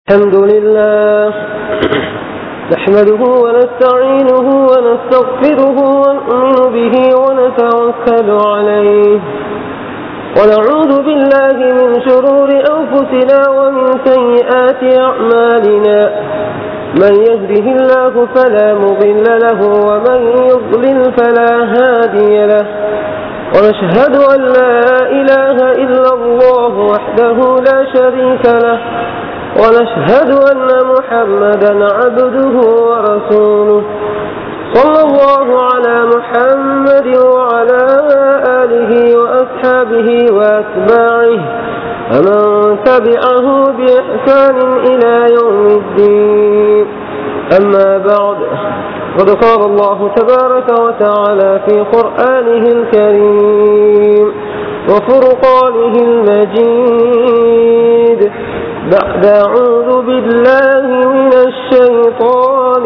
الحمد لله نحمده ونستعينه ونستغفره ونؤمن به ونتوكل عليه ونعوذ بالله من شرور أنفسنا ومن سيئات أعمالنا من يهده الله فلا مضل له ومن يضلل فلا هادي له ونشهد أن لا إله إلا الله وحده لا شريك له ونشهد أن محمدا عبده ورسوله صلى الله على محمد وعلى آله وأصحابه وأتباعه ومن تبعه بإحسان إلى يوم الدين أما بعد قد قال الله تبارك وتعالى في قرآنه الكريم وفرقانه المجيد بعد أعوذ بالله من الشيطان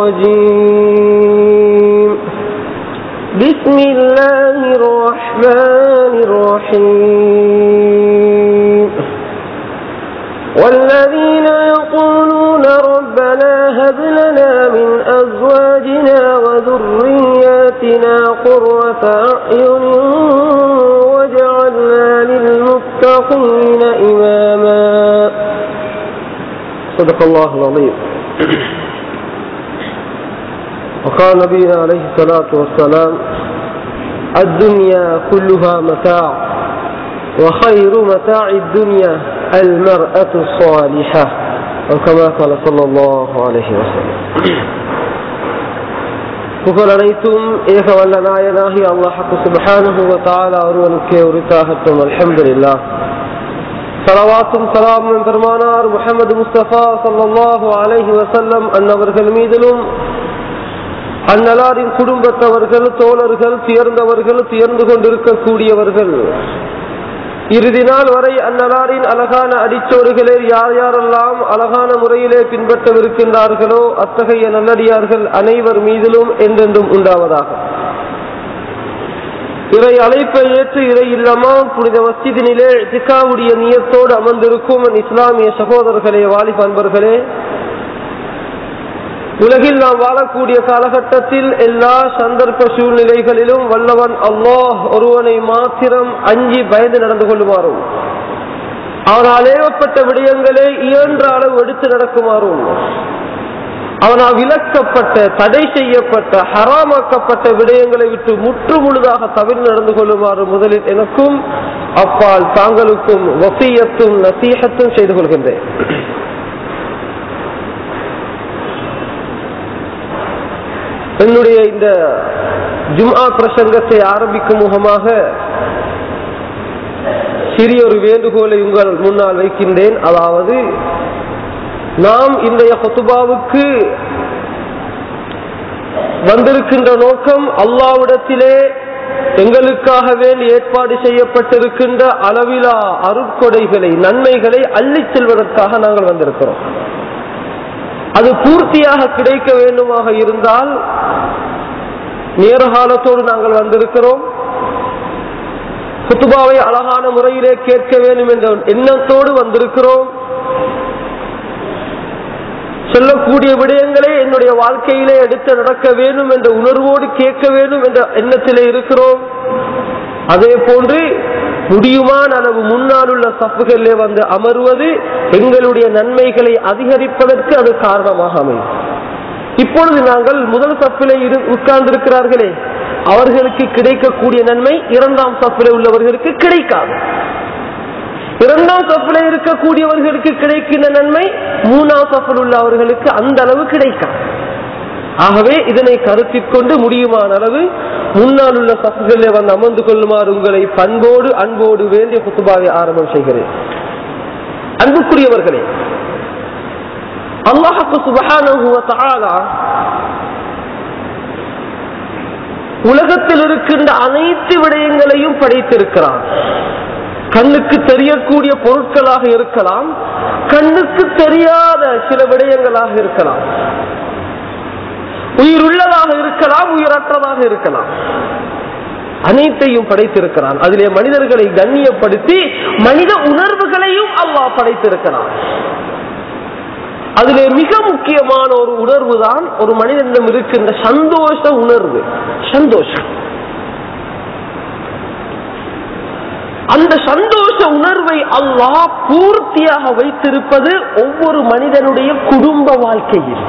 الرجيم بسم الله الرحمن الرحيم والذين يقولون ربنا هب لنا من أزواجنا وذرياتنا قرة أعين واجعلنا للمتقين إماما صدق الله العظيم وقال نبينا عليه الصلاة والسلام الدنيا كلها متاع وخير متاع الدنيا المرأة الصالحة أو كما قال صلى الله عليه وسلم புகழ் அனைத்தும் ஏக வல்ல நாயனாகி அல்லாஹு சுபஹானஹு வ தஆலா ஒருவனுக்கே உரித்தாகட்டும் அல்ஹம்துலில்லாஹ் சலவாத்தும் சலாமும் பெருமானார் முஹம்மது முஸ்தபா சல்லாஹு அலைஹி வசல்லம் அன்னவர்கள் மீதிலும் அந்நலாரின் குடும்பத்தவர்கள் தோழர்கள் துயர்ந்தவர்கள் துயர்ந்து கொண்டிருக்கக்கூடியவர்கள் இறுதி நாள் வரை அந்நலாரின் அழகான அடிச்சோடுகளே யார் யாரெல்லாம் அழகான முறையிலே பின்பற்றவிருக்கின்றார்களோ அத்தகைய நல்லடியார்கள் அனைவர் மீதிலும் என்றென்றும் உண்டாவதாக இறை அழைப்பை ஏற்று இறை இல்லமா புனித மஸ்ஜிதினிலே திக்காவுடைய நியத்தோடு அமர்ந்திருக்கும் இஸ்லாமிய சகோதரர்களே வாலிப அன்பர்களே உலகில் நாம் வாழக்கூடிய காலகட்டத்தில் எல்லா சந்தர்ப்ப சூழ்நிலைகளிலும் வல்லவன் அல்லாஹ் ஒருவனை மாத்திரம் அஞ்சி பயந்து நடந்து கொள்ளுமாறும் அவனால் ஏவப்பட்ட விடயங்களை இயன்ற அளவு எடுத்து நடக்குமாறும் அவனால் விலக்கப்பட்ட தடை செய்யப்பட்ட ஹராமாக்கப்பட்ட விடயங்களை விட்டு முற்று முழுதாக தவிர நடந்து கொள்ளுமாறு முதலில் எனக்கும் அப்பால் தாங்களுக்கும் வசியத்தும் நசீகத்தும் செய்து கொள்கின்றேன் என்னுடைய இந்த ஜும்ஆ பிரசங்கத்தை ஆரம்பிக்கும் முகமாக சிறிய ஒரு வேண்டுகோளை உங்கள் முன்னால் வைக்கின்றேன் அதாவது நாம் இன்றைய கொத்துபாவுக்கு வந்திருக்கின்ற நோக்கம் அல்லாவிடத்திலே எங்களுக்காக வேண்டி ஏற்பாடு செய்யப்பட்டிருக்கின்ற அளவிலா அருட்கொடைகளை நன்மைகளை அள்ளிச் செல்வதற்காக நாங்கள் வந்திருக்கிறோம் அது பூர்த்தியாக கிடைக்க வேண்டுமாக இருந்தால் நேரகாலத்தோடு நாங்கள் வந்திருக்கிறோம் குத்துபாவை அழகான முறையிலே கேட்க வேண்டும் என்ற எண்ணத்தோடு வந்திருக்கிறோம் சொல்லக்கூடிய விடயங்களை என்னுடைய வாழ்க்கையிலே எடுத்து நடக்க வேண்டும் என்ற உணர்வோடு கேட்க வேண்டும் என்ற எண்ணத்திலே இருக்கிறோம் அதே போன்று முடியுமான அளவு முன்னால் உள்ள சப்புகளிலே வந்து அமர்வது எங்களுடைய நன்மைகளை அதிகரிப்பதற்கு அது காரணமாக அமையும் இப்பொழுது நாங்கள் முதல் சப்பிலே உட்கார்ந்திருக்கிறார்களே அவர்களுக்கு கிடைக்கக்கூடிய நன்மை இரண்டாம் சப்பிலே உள்ளவர்களுக்கு கிடைக்காது இரண்டாம் சப்பில் இருக்கக்கூடியவர்களுக்கு கிடைக்கின்ற நன்மை மூணாம் சப்பில் உள்ளவர்களுக்கு அந்த அளவு கிடைக்காது ஆகவே இதனை கருத்தில் கொண்டு முடியுமான அளவு முன்னால் உள்ள சப்புகளில் வந்து அமர்ந்து கொள்ளுமாறு உங்களை பண்போடு அன்போடு வேண்டிய குத்துபாவை ஆரம்பம் செய்கிறேன் அன்புக்குரியவர்களே அல்லாஹு சுபகான உலகத்தில் இருக்கின்ற அனைத்து விடயங்களையும் படைத்திருக்கிறான் கண்ணுக்கு தெரியக்கூடிய பொருட்களாக இருக்கலாம் கண்ணுக்கு தெரியாத சில விடயங்களாக இருக்கலாம் உயிர் உள்ளதாக இருக்கலாம் உயிரற்றதாக இருக்கலாம் அனைத்தையும் படைத்திருக்கிறான் அதிலே மனிதர்களை கண்ணியப்படுத்தி மனித உணர்வுகளையும் அல்லாஹ் படைத்திருக்கிறான் அதிலே மிக முக்கியமான ஒரு உணர்வு தான் ஒரு மனிதனிடம் இருக்கின்ற சந்தோஷ உணர்வு சந்தோஷம் அந்த சந்தோஷ உணர்வை அல்லாஹ் பூர்த்தியாக வைத்திருப்பது ஒவ்வொரு மனிதனுடைய குடும்ப வாழ்க்கையில்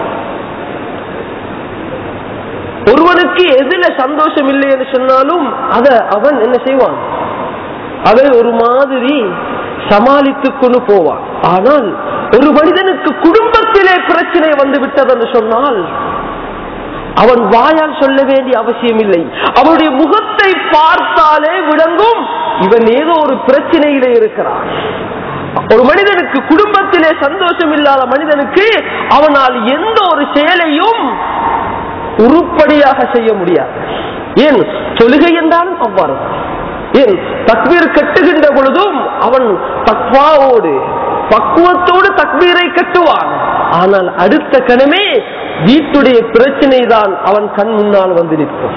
ஒருவனுக்கு எதுல சந்தோஷம் இல்லை என்று சொன்னாலும் அத அவன் என்ன செய்வான் அதை ஒரு மாதிரி சமாளித்துக் கொண்டு போவான் ஆனால் ஒரு மனிதனுக்கு குடும்பத்திலே பிரச்சனை வந்து விட்டது என்று சொன்னால் அவன் வாயால் சொல்ல வேண்டிய அவசியம் இல்லை அவனுடைய முகத்தை பார்த்தாலே விளங்கும் இவன் ஏதோ ஒரு பிரச்சனையிலே இருக்கிறான் ஒரு மனிதனுக்கு குடும்பத்திலே சந்தோஷம் இல்லாத மனிதனுக்கு அவனால் எந்த ஒரு செயலையும் உருப்படியாக செய்ய முடியாது ஏன் தொழுகை என்றாலும் அவ்வாறு ஏன் தக்பீர் கட்டுகின்ற பொழுதும் அவன் தக்வாவோடு பக்குவத்தோடு தக்பீரை கட்டுவான் ஆனால் அடுத்த கணமே வீட்டுடைய பிரச்சனை தான் அவன் கண் முன்னால் வந்து நிற்கும்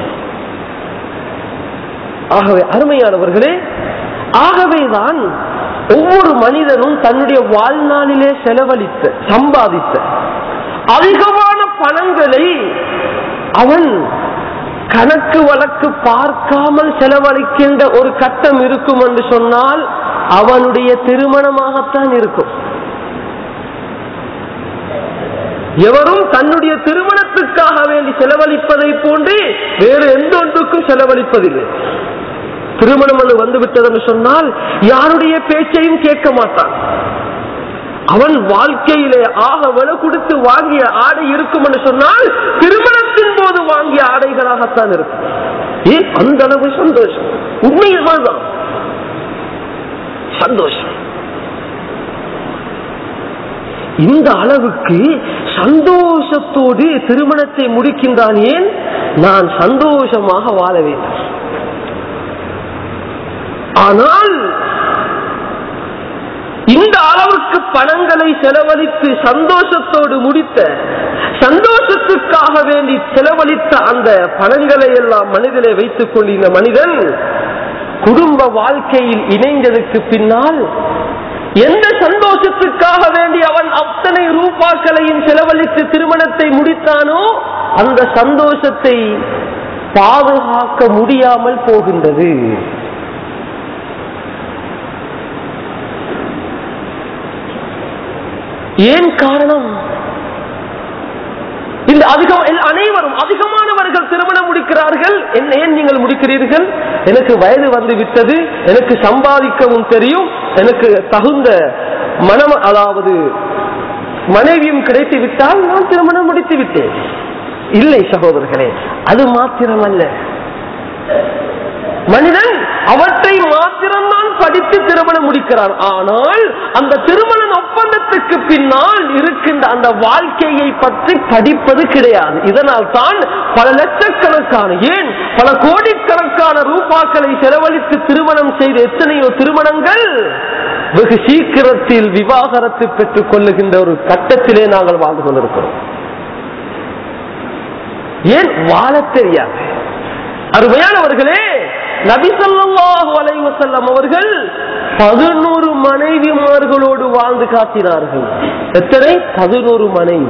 ஆகவே அருமையானவர்களே ஆகவேதான் ஒவ்வொரு மனிதனும் தன்னுடைய வாழ்நாளிலே செலவழித்த சம்பாதித்த அதிகமான பணங்களை அவன் கணக்கு வழக்கு பார்க்காமல் செலவழிக்கின்ற ஒரு கட்டம் இருக்கும் என்று சொன்னால் அவனுடைய திருமணமாகத்தான் இருக்கும் எவரும் தன்னுடைய திருமணத்துக்காக வேண்டி செலவழிப்பதை போன்று வேறு எந்த ஒன்றுக்கும் செலவழிப்பதில்லை திருமணம் என்று வந்துவிட்டது என்று சொன்னால் யாருடைய பேச்சையும் கேட்க மாட்டான் அவன் வாழ்க்கையிலே ஆக விலை கொடுத்து வாங்கிய ஆடை இருக்கும் என்று சொன்னால் திருமணத்தின் போது வாங்கிய ஆடைகளாகத்தான் இருக்கும் ஏன் அந்த அளவு சந்தோஷம் உண்மையில் தான் சந்தோஷம் இந்த அளவுக்கு சந்தோஷத்தோடு திருமணத்தை முடிக்கின்றான் ஏன் நான் சந்தோஷமாக வாழ வேண்டும் ஆனால் இந்த அளவுக்கு பணங்களை செலவழித்து சந்தோஷத்தோடு முடித்த சந்தோஷத்துக்காக வேண்டி செலவழித்த அந்த பணங்களை எல்லாம் மனிதனை வைத்துக் கொண்டு இந்த மனிதன் குடும்ப வாழ்க்கையில் இணைந்ததற்கு பின்னால் எந்த சந்தோஷத்துக்காக வேண்டி அவன் அத்தனை ரூபாக்களையும் செலவழித்து திருமணத்தை முடித்தானோ அந்த சந்தோஷத்தை பாதுகாக்க முடியாமல் போகின்றது ஏன் காரணம் இந்த அதிகம் அனைவரும் அதிகமானவர்கள் திருமணம் முடிக்கிறார்கள் என்ன ஏன் நீங்கள் முடிக்கிறீர்கள் எனக்கு வயது வந்து விட்டது எனக்கு சம்பாதிக்கவும் தெரியும் எனக்கு தகுந்த மனம் அதாவது மனைவியும் கிடைத்து விட்டால் நான் திருமணம் முடித்து விட்டேன் இல்லை சகோதரர்களே அது மாத்திரமல்ல மனிதன் அவற்றை மாத்திரம்தான் படித்து திருமணம் முடிக்கிறான் ஆனால் அந்த திருமண ஒப்பந்தத்துக்கு பின்னால் இருக்கின்ற அந்த வாழ்க்கையை பற்றி படிப்பது கிடையாது இதனால் தான் பல லட்சக்கணக்கான ஏன் பல கோடிக்கணக்கான ரூபாக்களை செலவழித்து திருமணம் செய்த எத்தனையோ திருமணங்கள் வெகு சீக்கிரத்தில் விவாகரத்து பெற்றுக் கொள்ளுகின்ற ஒரு கட்டத்திலே நாங்கள் வாழ்ந்து கொண்டிருக்கிறோம் ஏன் வாழ தெரியாது அருமையானவர்களே நபிசல்லாஹு அலைவசல்லம் அவர்கள் பதினோரு மனைவிமார்களோடு வாழ்ந்து காட்டினார்கள் எத்தனை பதினோரு மனைவி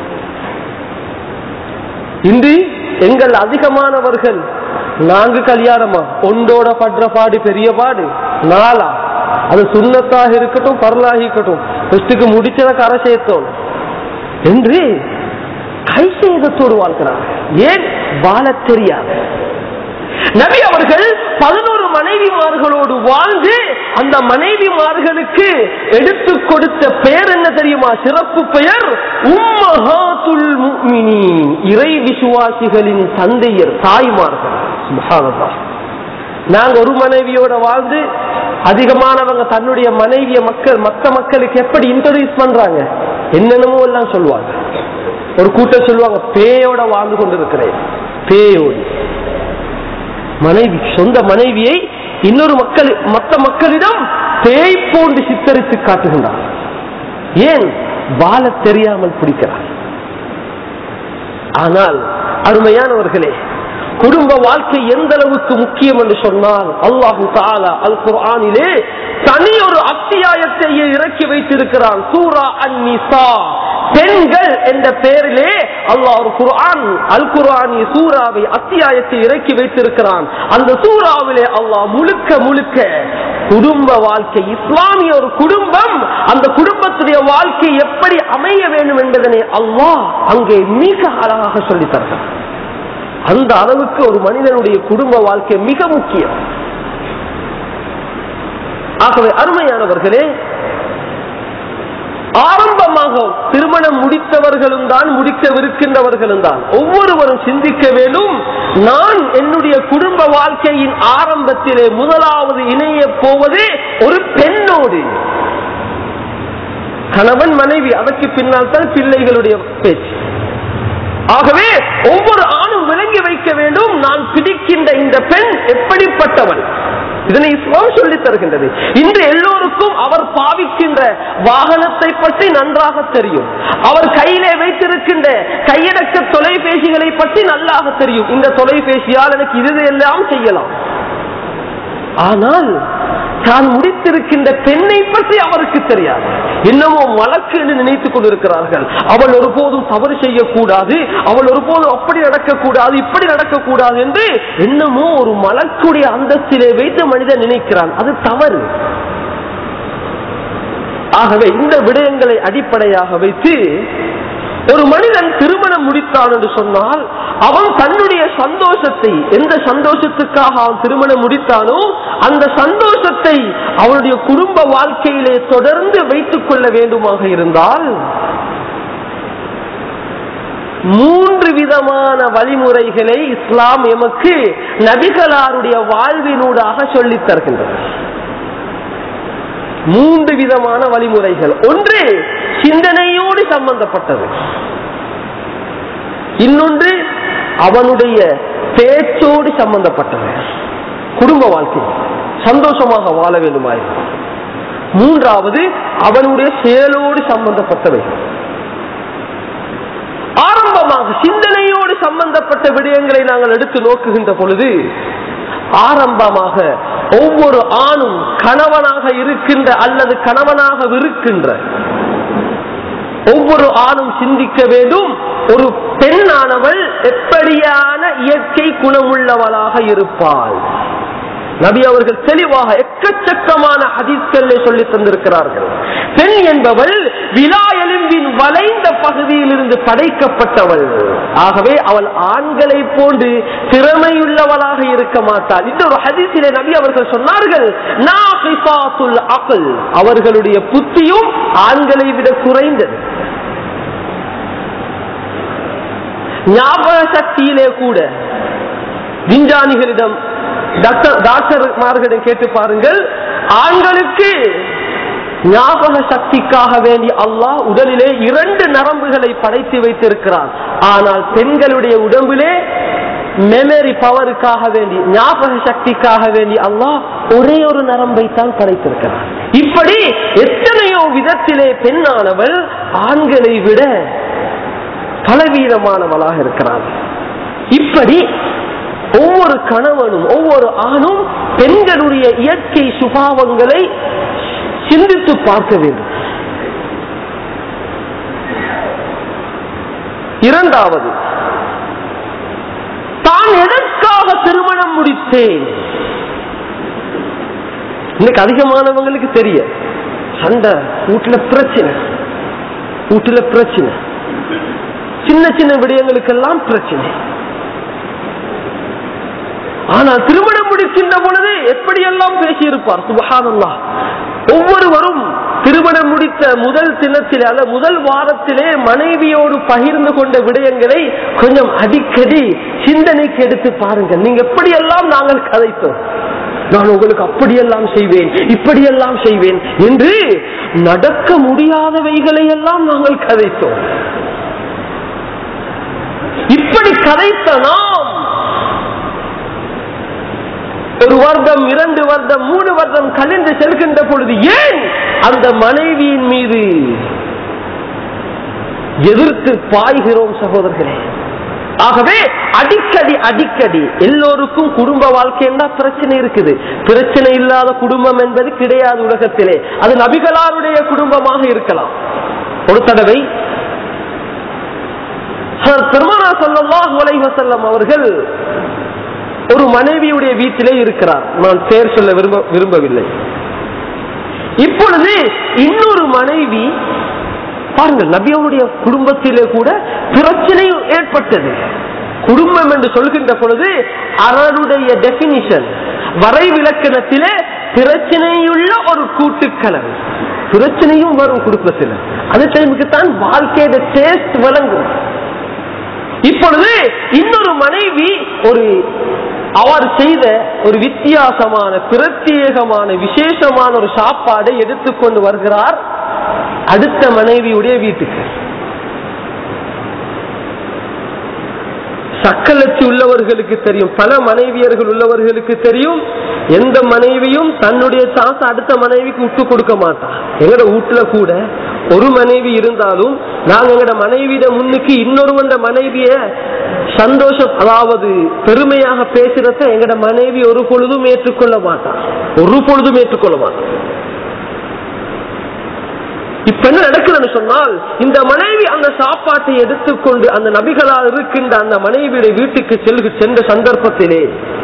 இன்று எங்கள் அதிகமானவர்கள் நான்கு கல்யாணமா ஒன்றோட படுற பாடு பெரிய பாடு நாளா அது சுண்ணத்தாக இருக்கட்டும் பரலாக இருக்கட்டும் ஃபர்ஸ்டுக்கு முடிச்சத கரை சேர்த்தோம் என்று கை சேதத்தோடு வாழ்கிறார் ஏன் வாழ தெரியாது நபி அவர்கள் பதினோரு மனைவிமார்களோடு வாழ்ந்து அந்த மனைவிமார்களுக்கு எடுத்து கொடுத்த பெயர் என்ன தெரியுமா சிறப்பு பெயர் உம்மஹாத்துல் முஃமினீன் இறை விசுவாசிகளின் தந்தையர் தாய்மார்கள் சுப்ஹானல்லாஹ் நாங்க ஒரு மனைவியோட வாழ்ந்து அதிகமானவங்க தன்னுடைய மனைவிய மக்கள் மற்ற மக்களுக்கு எப்படி இன்ட்ரோடியூஸ் பண்றாங்க என்னென்னமோ எல்லாம் சொல்லுவாங்க ஒரு கூட்டம் சொல்லுவாங்க பேயோட வாழ்ந்து கொண்டிருக்கிறேன் பேயோடு மனைவி சொந்த மனைவியை இன்னொரு மக்கள் மற்ற மக்களிடம் பேய் போன்று சித்தரித்து காட்டுகின்றார் ஏன் வாழ தெரியாமல் பிடிக்கிறார் ஆனால் அருமையானவர்களே குடும்ப வாழ்க்கை எந்த அளவுக்கு முக்கியம் என்று சொன்னால் அல்லாஹு தாலா அல் குர்ஆனிலே தனி ஒரு அத்தியாயத்தையே இறக்கி வைத்திருக்கிறான் சூரா அந்நிசா பெண்கள் என்ற பெயரிலே அல்லாஹ் ஒரு குர்ஆன் அல் குர்ஆனி சூறாவை அத்தியாயத்தை இறக்கி வைத்திருக்கிறான் அந்த சூறாவிலே அல்லாஹ் முழுக்க முழுக்க குடும்ப வாழ்க்கை இஸ்லாமிய ஒரு குடும்பம் அந்த குடும்பத்துடைய வாழ்க்கை எப்படி அமைய வேண்டும் என்பதனை அல்லாஹ் அங்கே மிக அழகாக சொல்லித் தருகிறார் அந்த அளவுக்கு ஒரு மனிதனுடைய குடும்ப வாழ்க்கை மிக முக்கியம் ஆகவே அருமையானவர்களே ஆரம்பமாக திருமணம் முடித்தவர்களும் தான் முடிக்கவிருக்கின்றவர்களும் தான் ஒவ்வொருவரும் சிந்திக்க வேண்டும் நான் என்னுடைய குடும்ப வாழ்க்கையின் ஆரம்பத்திலே முதலாவது இணைய போவது ஒரு பெண்ணோடு கணவன் மனைவி அதற்கு பின்னால் தான் பிள்ளைகளுடைய பேச்சு ஆகவே ஒவ்வொரு ஆணும் விளங்கி வைக்க வேண்டும் நான் பிடிக்கின்ற இந்த பெண் எப்படிப்பட்டவள் இதனை இஸ்லாம் சொல்லித் தருகின்றது இன்று எல்லோருக்கும் அவர் பாவிக்கின்ற வாகனத்தை பற்றி நன்றாக தெரியும் அவர் கையிலே வைத்திருக்கின்ற கையடக்க தொலைபேசிகளை பற்றி நல்லாக தெரியும் இந்த தொலைபேசியால் எனக்கு இது எல்லாம் செய்யலாம் ஆனால் தான் முடித்திருக்கின்ற பெண்ணை பற்றி அவருக்கு தெரியாது இன்னமும் வழக்கு என்று நினைத்துக் கொண்டிருக்கிறார்கள் அவள் ஒருபோதும் தவறு செய்யக்கூடாது அவள் ஒருபோதும் அப்படி நடக்கக்கூடாது இப்படி நடக்கக்கூடாது என்று இன்னமும் ஒரு மலக்குடைய அந்தஸ்திலே வைத்து மனிதன் நினைக்கிறான் அது தவறு ஆகவே இந்த விடயங்களை அடிப்படையாக வைத்து ஒரு மனிதன் திருமணம் முடித்தான் என்று சொன்னால் அவன் தன்னுடைய சந்தோஷத்தை எந்த சந்தோஷத்துக்காக அவன் திருமணம் முடித்தானோ அந்த சந்தோஷத்தை அவனுடைய குடும்ப வாழ்க்கையிலே தொடர்ந்து வைத்துக் கொள்ள வேண்டுமாக இருந்தால் மூன்று விதமான வழிமுறைகளை இஸ்லாம் எமக்கு நபிகளாருடைய வாழ்வினூடாக சொல்லித் தருகின்றது மூன்று விதமான வழிமுறைகள் ஒன்று சிந்தனையோடு சம்பந்தப்பட்டது இன்னொன்று அவனுடைய பேச்சோடு சம்பந்தப்பட்டது குடும்ப வாழ்க்கை சந்தோஷமாக வாழ வேண்டுமாய் மூன்றாவது அவனுடைய செயலோடு சம்பந்தப்பட்டவை ஆரம்பமாக சிந்தனையோடு சம்பந்தப்பட்ட விடயங்களை நாங்கள் எடுத்து நோக்குகின்ற பொழுது ஆரம்பமாக ஒவ்வொரு ஆணும் கணவனாக இருக்கின்ற அல்லது கணவனாக இருக்கின்ற ஒவ்வொரு ஆணும் சிந்திக்க வேண்டும் ஒரு பெண்ணானவள் எப்படியான இயற்கை குணமுள்ளவளாக இருப்பாள் நபி அவர்கள் தெளிவாக எக்கச்சக்கமான ஹதீஸ்களை சொல்லி தந்திருக்கிறார்கள் பெண் என்பவள் விழா எலும்பின் வளைந்த பகுதியில் இருந்து படைக்கப்பட்டவள் ஆகவே அவள் ஆண்களை போன்று திறமையுள்ளவளாக இருக்க மாட்டாள் இந்த ஒரு ஹதீஸிலே நபி அவர்கள் சொன்னார்கள் நாகிஃபாத்துல் அக்ல் அவர்களுடைய புத்தியும் ஆண்களை விட குறைந்தது ஞாபக சக்தியிலே கூட விஞ்ஞானிகளிடம் டாக்டர் டாக்டர்மார்களிடம் கேட்டு பாருங்கள் ஆண்களுக்கு ஞாபக சக்திக்காக வேண்டி அல்லாஹ் உடலிலே இரண்டு நரம்புகளை படைத்து வைத்திருக்கிறான் ஆனால் பெண்களுடைய உடம்பிலே மெமரி பவருக்காக வேண்டி ஞாபக சக்திக்காக வேண்டி அல்லாஹ் ஒரே ஒரு நரம்பை தான் படைத்திருக்கிறான் இப்படி எத்தனையோ விதத்திலே பெண்ணானவள் ஆண்களை விட பலவீனமானவளாக இருக்கிறாள் இப்படி ஒவ்வொரு கணவனும் ஒவ்வொரு ஆணும் பெண்களுடைய இயற்கை சுபாவங்களை சிந்தித்து பார்க்க வேண்டும் இரண்டாவது தான் எதற்காக திருமணம் முடித்தேன் இன்னைக்கு அதிகமானவங்களுக்கு தெரிய சண்டை வீட்டுல பிரச்சனை வீட்டுல பிரச்சனை சின்ன சின்ன விடயங்களுக்கெல்லாம் பிரச்சனை ஆனால் திருமணம் முடிக்கின்ற பொழுது எப்படியெல்லாம் பேசியிருப்பார் சுபஹானல்லா ஒவ்வொருவரும் திருமணம் முடித்த முதல் தினத்திலே அல்ல முதல் வாரத்திலே மனைவியோடு பகிர்ந்து கொண்ட விடயங்களை கொஞ்சம் அடிக்கடி சிந்தனைக்கு எடுத்து பாருங்கள் நீங்க எப்படியெல்லாம் நாங்கள் கதைத்தோம் நான் உங்களுக்கு அப்படியெல்லாம் செய்வேன் இப்படியெல்லாம் செய்வேன் என்று நடக்க முடியாதவைகளை எல்லாம் நாங்கள் கதைத்தோம் இப்படி கதைத்த நாம் ஒரு வருடம் இரண்டு வருடம் மூணு வருடம் கழிந்து செல்கின்ற பொழுது ஏன் அந்த மனைவியின் மீது எதிர்த்து பாய்கிறோம் சகோதரர்களே ஆகவே அடிக்கடி அடிக்கடி எல்லோருக்கும் குடும்ப வாழ்க்கைன்னா பிரச்சனை இருக்குது பிரச்சனை இல்லாத குடும்பம் என்பது கிடையாது உலகத்திலே அது நபிகளாருடைய குடும்பமாக இருக்கலாம் ஒரு தடவை பெருமானா ஸல்லல்லாஹு அலைஹி வஸல்லம் அவர்கள் ஒரு மனைவியுடைய வீட்டிலே இருக்கிறார் நான் பெயர் சொல்ல விரும்ப விரும்பவில்லை இப்பொழுது இன்னொரு மனைவி பாருங்கள் நபி அவருடைய குடும்பத்திலே கூட பிரச்சனை ஏற்பட்டது குடும்பம் என்று சொல்கின்ற பொழுது அவருடைய டெபினிஷன் வரைவிலக்கணத்திலே பிரச்சனையுள்ள ஒரு கூட்டுக்கலவை பிரச்சனையும் வரும் குடும்பத்தில் அந்த டைமுக்கு தான் வாழ்க்கையோட டேஸ்ட் வழங்கும் இப்பொழுது இன்னொரு மனைவி ஒரு அவர் செய்த ஒரு வித்தியாசமான பிரத்யேகமான விசேஷமான ஒரு சாப்பாடை எடுத்துக்கொண்டு வருகிறார் அடுத்த மனைவியுடைய வீட்டுக்கு சக்கலத்தி உள்ளவர்களுக்கு தெரியும் பல மனைவியர்கள் உள்ளவர்களுக்கு தெரியும் எந்த மனைவியும் தன்னுடைய சாச அடுத்த மனைவிக்கு விட்டு கொடுக்க மாட்டான் எங்கட வீட்டுல கூட ஒரு மனைவி இருந்தாலும் நாங்க எங்கட மனைவியிட முன்னுக்கு இன்னொருவண்ட மனைவிய சந்தோஷம் அதாவது பெருமையாக பேசுறத எங்கட மனைவி ஒரு பொழுதும் ஏற்றுக்கொள்ள மாட்டான் ஒரு பொழுதும் ஏற்றுக்கொள்ள மாட்டான் இப்ப என்ன நடக்குதுன்னு சொன்னால் இந்த மனைவி அந்த சாப்பாட்டை எடுத்துக்கொண்டு அந்த நபிகளால் இருக்கின்ற அந்த மனைவியுடைய வீட்டுக்கு செல்கு சென்ற சந்தர்ப்பத்திலே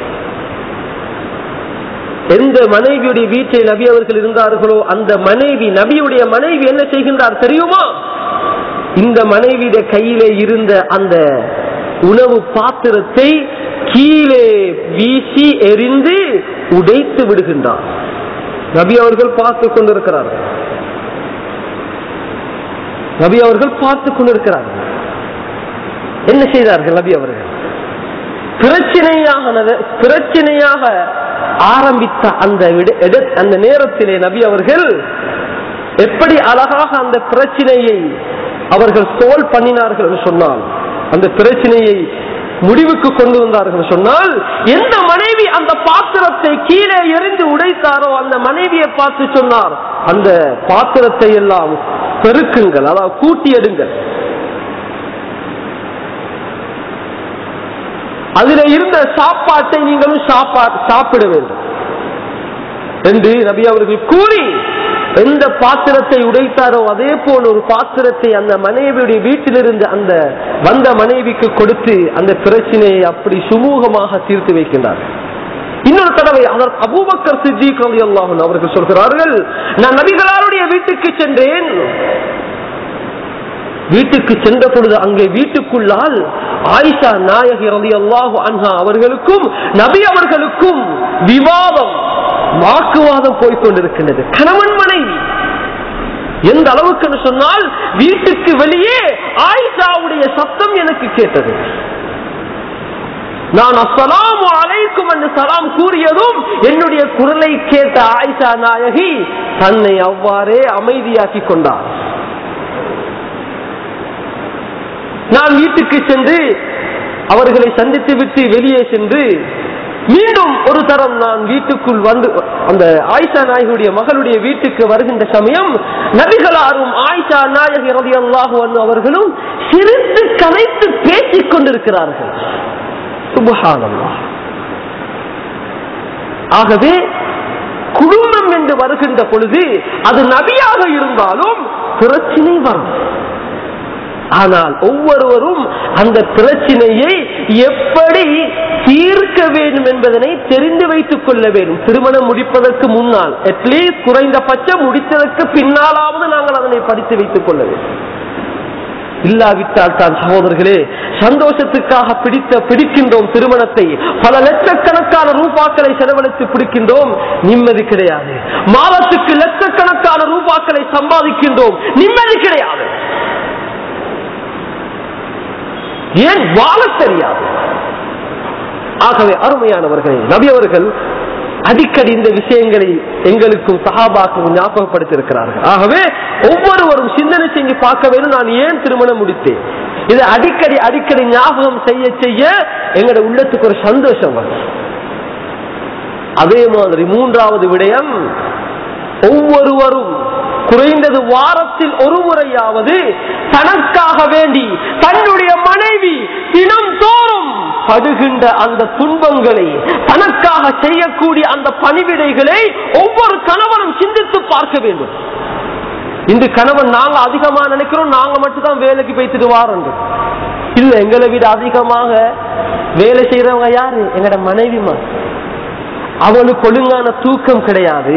எந்த மனைவியுடைய வீட்டில் நபி அவர்கள் இருந்தார்களோ அந்த மனைவி நபியுடைய மனைவி என்ன செய்கின்றார் தெரியுமா இந்த மனைவியுடைய கையிலே இருந்த அந்த உணவு பாத்திரத்தை கீழே வீசி எரிந்து உடைத்து விடுகின்றார் நபி அவர்கள் பார்த்து கொண்டிருக்கிறார்கள் நபி அவர்கள் பார்த்து கொண்டிருக்கிறார்கள் என்ன செய்தார்கள் நபி அவர்கள் பிரச்சனையாக பிரச்சனையாக ஆரம்பித்த அந்த விட- இட- அந்த நேரத்திலே நபி அவர்கள் எப்படி அழகாக அந்த பிரச்சனையை அவர்கள் சோல் பண்ணினார்கள் என்று சொன்னால் அந்த பிரச்சனையை முடிவுக்கு கொண்டு வந்தார்கள் என்று சொன்னால் எந்த மனைவி அந்த பாத்திரத்தை கீழே எரிந்து உடைத்தாரோ அந்த மனைவியை பார்த்து சொன்னார் அந்த பாத்திரத்தை எல்லாம் பெருக்குங்கள் அதாவது கூட்டி எடுங்கள் அதுல இருந்த சாப்பாட்டை நீங்களும் சாப்பா- சாப்பிட வேண்டும் என்று நபி அவர்கள் கூறி எந்த பாத்திரத்தை உடைத்தாரோ அதே போல் ஒரு பாத்திரத்தை அந்த மனைவியுடைய வீட்டிலிருந்து அந்த வந்த மனைவிக்கு கொடுத்து அந்த பிரச்சனையை அப்படி சுமூகமாக தீர்த்து வைக்கின்றார் இன்னொரு தடவை அவர் அபூபக்கர் சித்திக் ரலியல்லாஹு அன்ஹு அவர்கள் சொல்கிறார்கள் நான் நபிகளாருடைய வீட்டுக்கு சென்றேன் வீட்டுக்கு சென்ற பொழுது அங்கே வீட்டுக்குள்ளால் ஆயிஷா நாயகி ரலியல்லாஹு அன்ஹா அவர்களுக்கும் நபி அவர்களுக்கும் விவாதம் வாக்குவாதம் போய்க் கொண்டிருக்கின்றது கணவன் மனைவி எந்த அளவுக்கு சொன்னால் வீட்டுக்கு வெளியே ஆயிஷாவுடைய சத்தம் எனக்கு கேட்டது நான் அஸ்ஸலாமு அலைக்கும் என்று சலாம் கூறியதும் என்னுடைய குரலை கேட்ட ஆயிஷா நாயகி தன்னை அவ்வாறே அமைதியாக்கி கொண்டார் நான் வீட்டுக்கு சென்று அவர்களை சந்தித்து விட்டு வெளியே சென்று மீண்டும் ஒரு தரம் நான் வீட்டுக்குள் வந்து அந்த ஆயிஷா நாயகியுடைய மகளுடைய வீட்டுக்கு வருகின்ற சமயம் நபிகளாரும் ஆயிஷா நாயகி ரதி அல்லாஹு அவர்களும் சிரித்து கலைத்து பேசிக் கொண்டிருக்கிறார்கள் சுபஹானல்லாஹ் ஆகவே குடும்பம் என்று வருகின்ற பொழுது அது நபியாக இருந்தாலும் பிரச்சனை வரும் ஆனால் ஒவ்வொருவரும் அந்த பிரச்சனையை எப்படி தீர்க்க வேண்டும் என்பதனை தெரிந்து வைத்துக் கொள்ள வேண்டும் திருமணம் முடிப்பதற்கு முன்னால் அட்லீஸ்ட் குறைந்தபட்சம் முடித்ததற்கு பின்னாலாவது நாங்கள் அதனை படித்து வைத்துக் கொள்ள வேண்டும் இல்லாவிட்டால் தான் சகோதரர்களே சந்தோஷத்துக்காக பிடித்த பிடிக்கின்றோம் திருமணத்தை பல லட்சக்கணக்கான ரூபாக்களை செலவழித்து பிடிக்கின்றோம் நிம்மதி கிடையாது மாதத்துக்கு லட்சக்கணக்கான ரூபாக்களை சம்பாதிக்கின்றோம் நிம்மதி கிடையாது ஏன் வாழ தெரியாது ஆகவே அருமையானவர்களே நபி அவர்கள் அடிக்கடி இந்த விஷயங்களை எங்களுக்கும் சகாபாக்கும் ஞாபகப்படுத்தியிருக்கிறார்கள் ஆகவே ஒவ்வொருவரும் சிந்தனை செஞ்சு பார்க்க வேண்டும் நான் ஏன் திருமணம் முடித்தேன் இதை அடிக்கடி அடிக்கடி ஞாபகம் செய்ய செய்ய எங்களோட உள்ளத்துக்கு ஒரு சந்தோஷம் வரும் அதே மாதிரி மூன்றாவது விடயம் ஒவ்வொருவரும் குறைந்தது வாரத்தில் ஒரு முறையாவது தனக்காக வேண்டி தன்னுடைய மனைவி தினம் தோறும் படுகின்ற அந்த துன்பங்களை தனக்காக செய்யக்கூடிய அந்த பணிவிடைகளை ஒவ்வொரு கணவனும் சிந்தித்து பார்க்க வேண்டும் இந்த கணவன் நாங்க அதிகமா நினைக்கிறோம் நாங்க மட்டும் தான் வேலைக்கு போய்த்துட்டு வாரோம் இல்ல எங்களை விட அதிகமாக வேலை செய்யறவங்க யாரு எங்கட மனைவிமா அவளுக்கு ஒழுங்கான தூக்கம் கிடையாது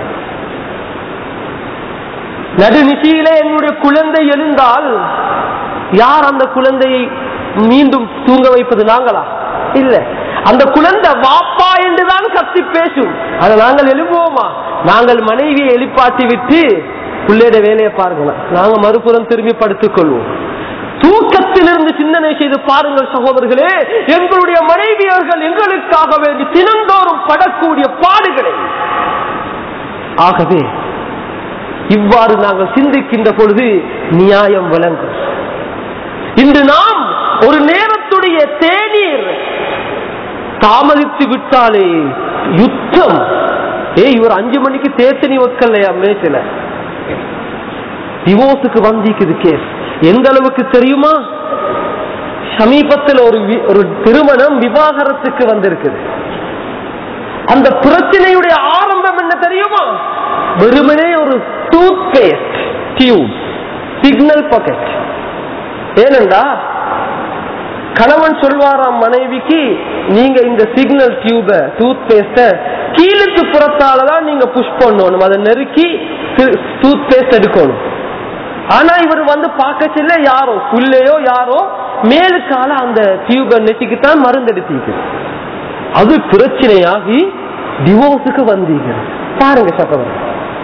நடுநிசையிலே என்னுடைய குழந்தை எழுந்தால் யார் அந்த குழந்தையை மீண்டும் தூங்க வைப்பது நாங்களா இல்ல அந்த குழந்தை வாப்பா என்றுதான் கத்தி பேசும் அதை நாங்கள் எழுப்புவோமா நாங்கள் மனைவியை எழுப்பாட்டி விட்டு பிள்ளையோட வேலையை பாருங்களா நாங்க மறுபுறம் திரும்பி படுத்துக் கொள்வோம் தூக்கத்திலிருந்து சிந்தனை செய்து பாருங்கள் சகோதரர்களே எங்களுடைய மனைவியர்கள் எங்களுக்காக வேண்டி தினந்தோறும் படக்கூடிய பாடுகளை ஆகவே இவ்வாறு நாங்கள் சிந்திக்கின்ற பொழுது நியாயம் விளங்கும் இன்று நாம் ஒரு நேரத்துடைய தேநீர் தாமதித்து விட்டாலே யுத்தம் ஏ இவர் அஞ்சு மணிக்கு தேத்தனி வைக்கலையா மேய்ச்சல டிவோர்ஸுக்கு வந்திக்குது கேஸ் எந்த அளவுக்கு தெரியுமா சமீபத்தில் ஒரு வி- ஒரு திருமணம் விவாகரத்துக்கு வந்திருக்குது அந்த பிரச்சனையுடைய ஆரம்பம் என்ன தெரியுமா வெறுமனே ஒரு tooth paste tube signal packet ஏனென்றா கணவன் சொல்வாராம் மனைவிக்கு நீங்க இந்த சிக்னல் டியூப டூத் பேஸ்ட கீழுக்கு புறத்தாலதான் நீங்க புஷ் பண்ணணும் அதை நெருக்கி டூத் பேஸ்ட் எடுக்கணும் ஆனா இவர் வந்து பார்க்க செல்ல யாரோ புள்ளையோ யாரோ மேலுக்கால அந்த டியூப நெட்டிக்குத்தான் மருந்து எடுத்திருக்கு அது பிரச்சனையாகி டிவோர்ஸுக்கு வந்தீங்க பாருங்க சகோதரர்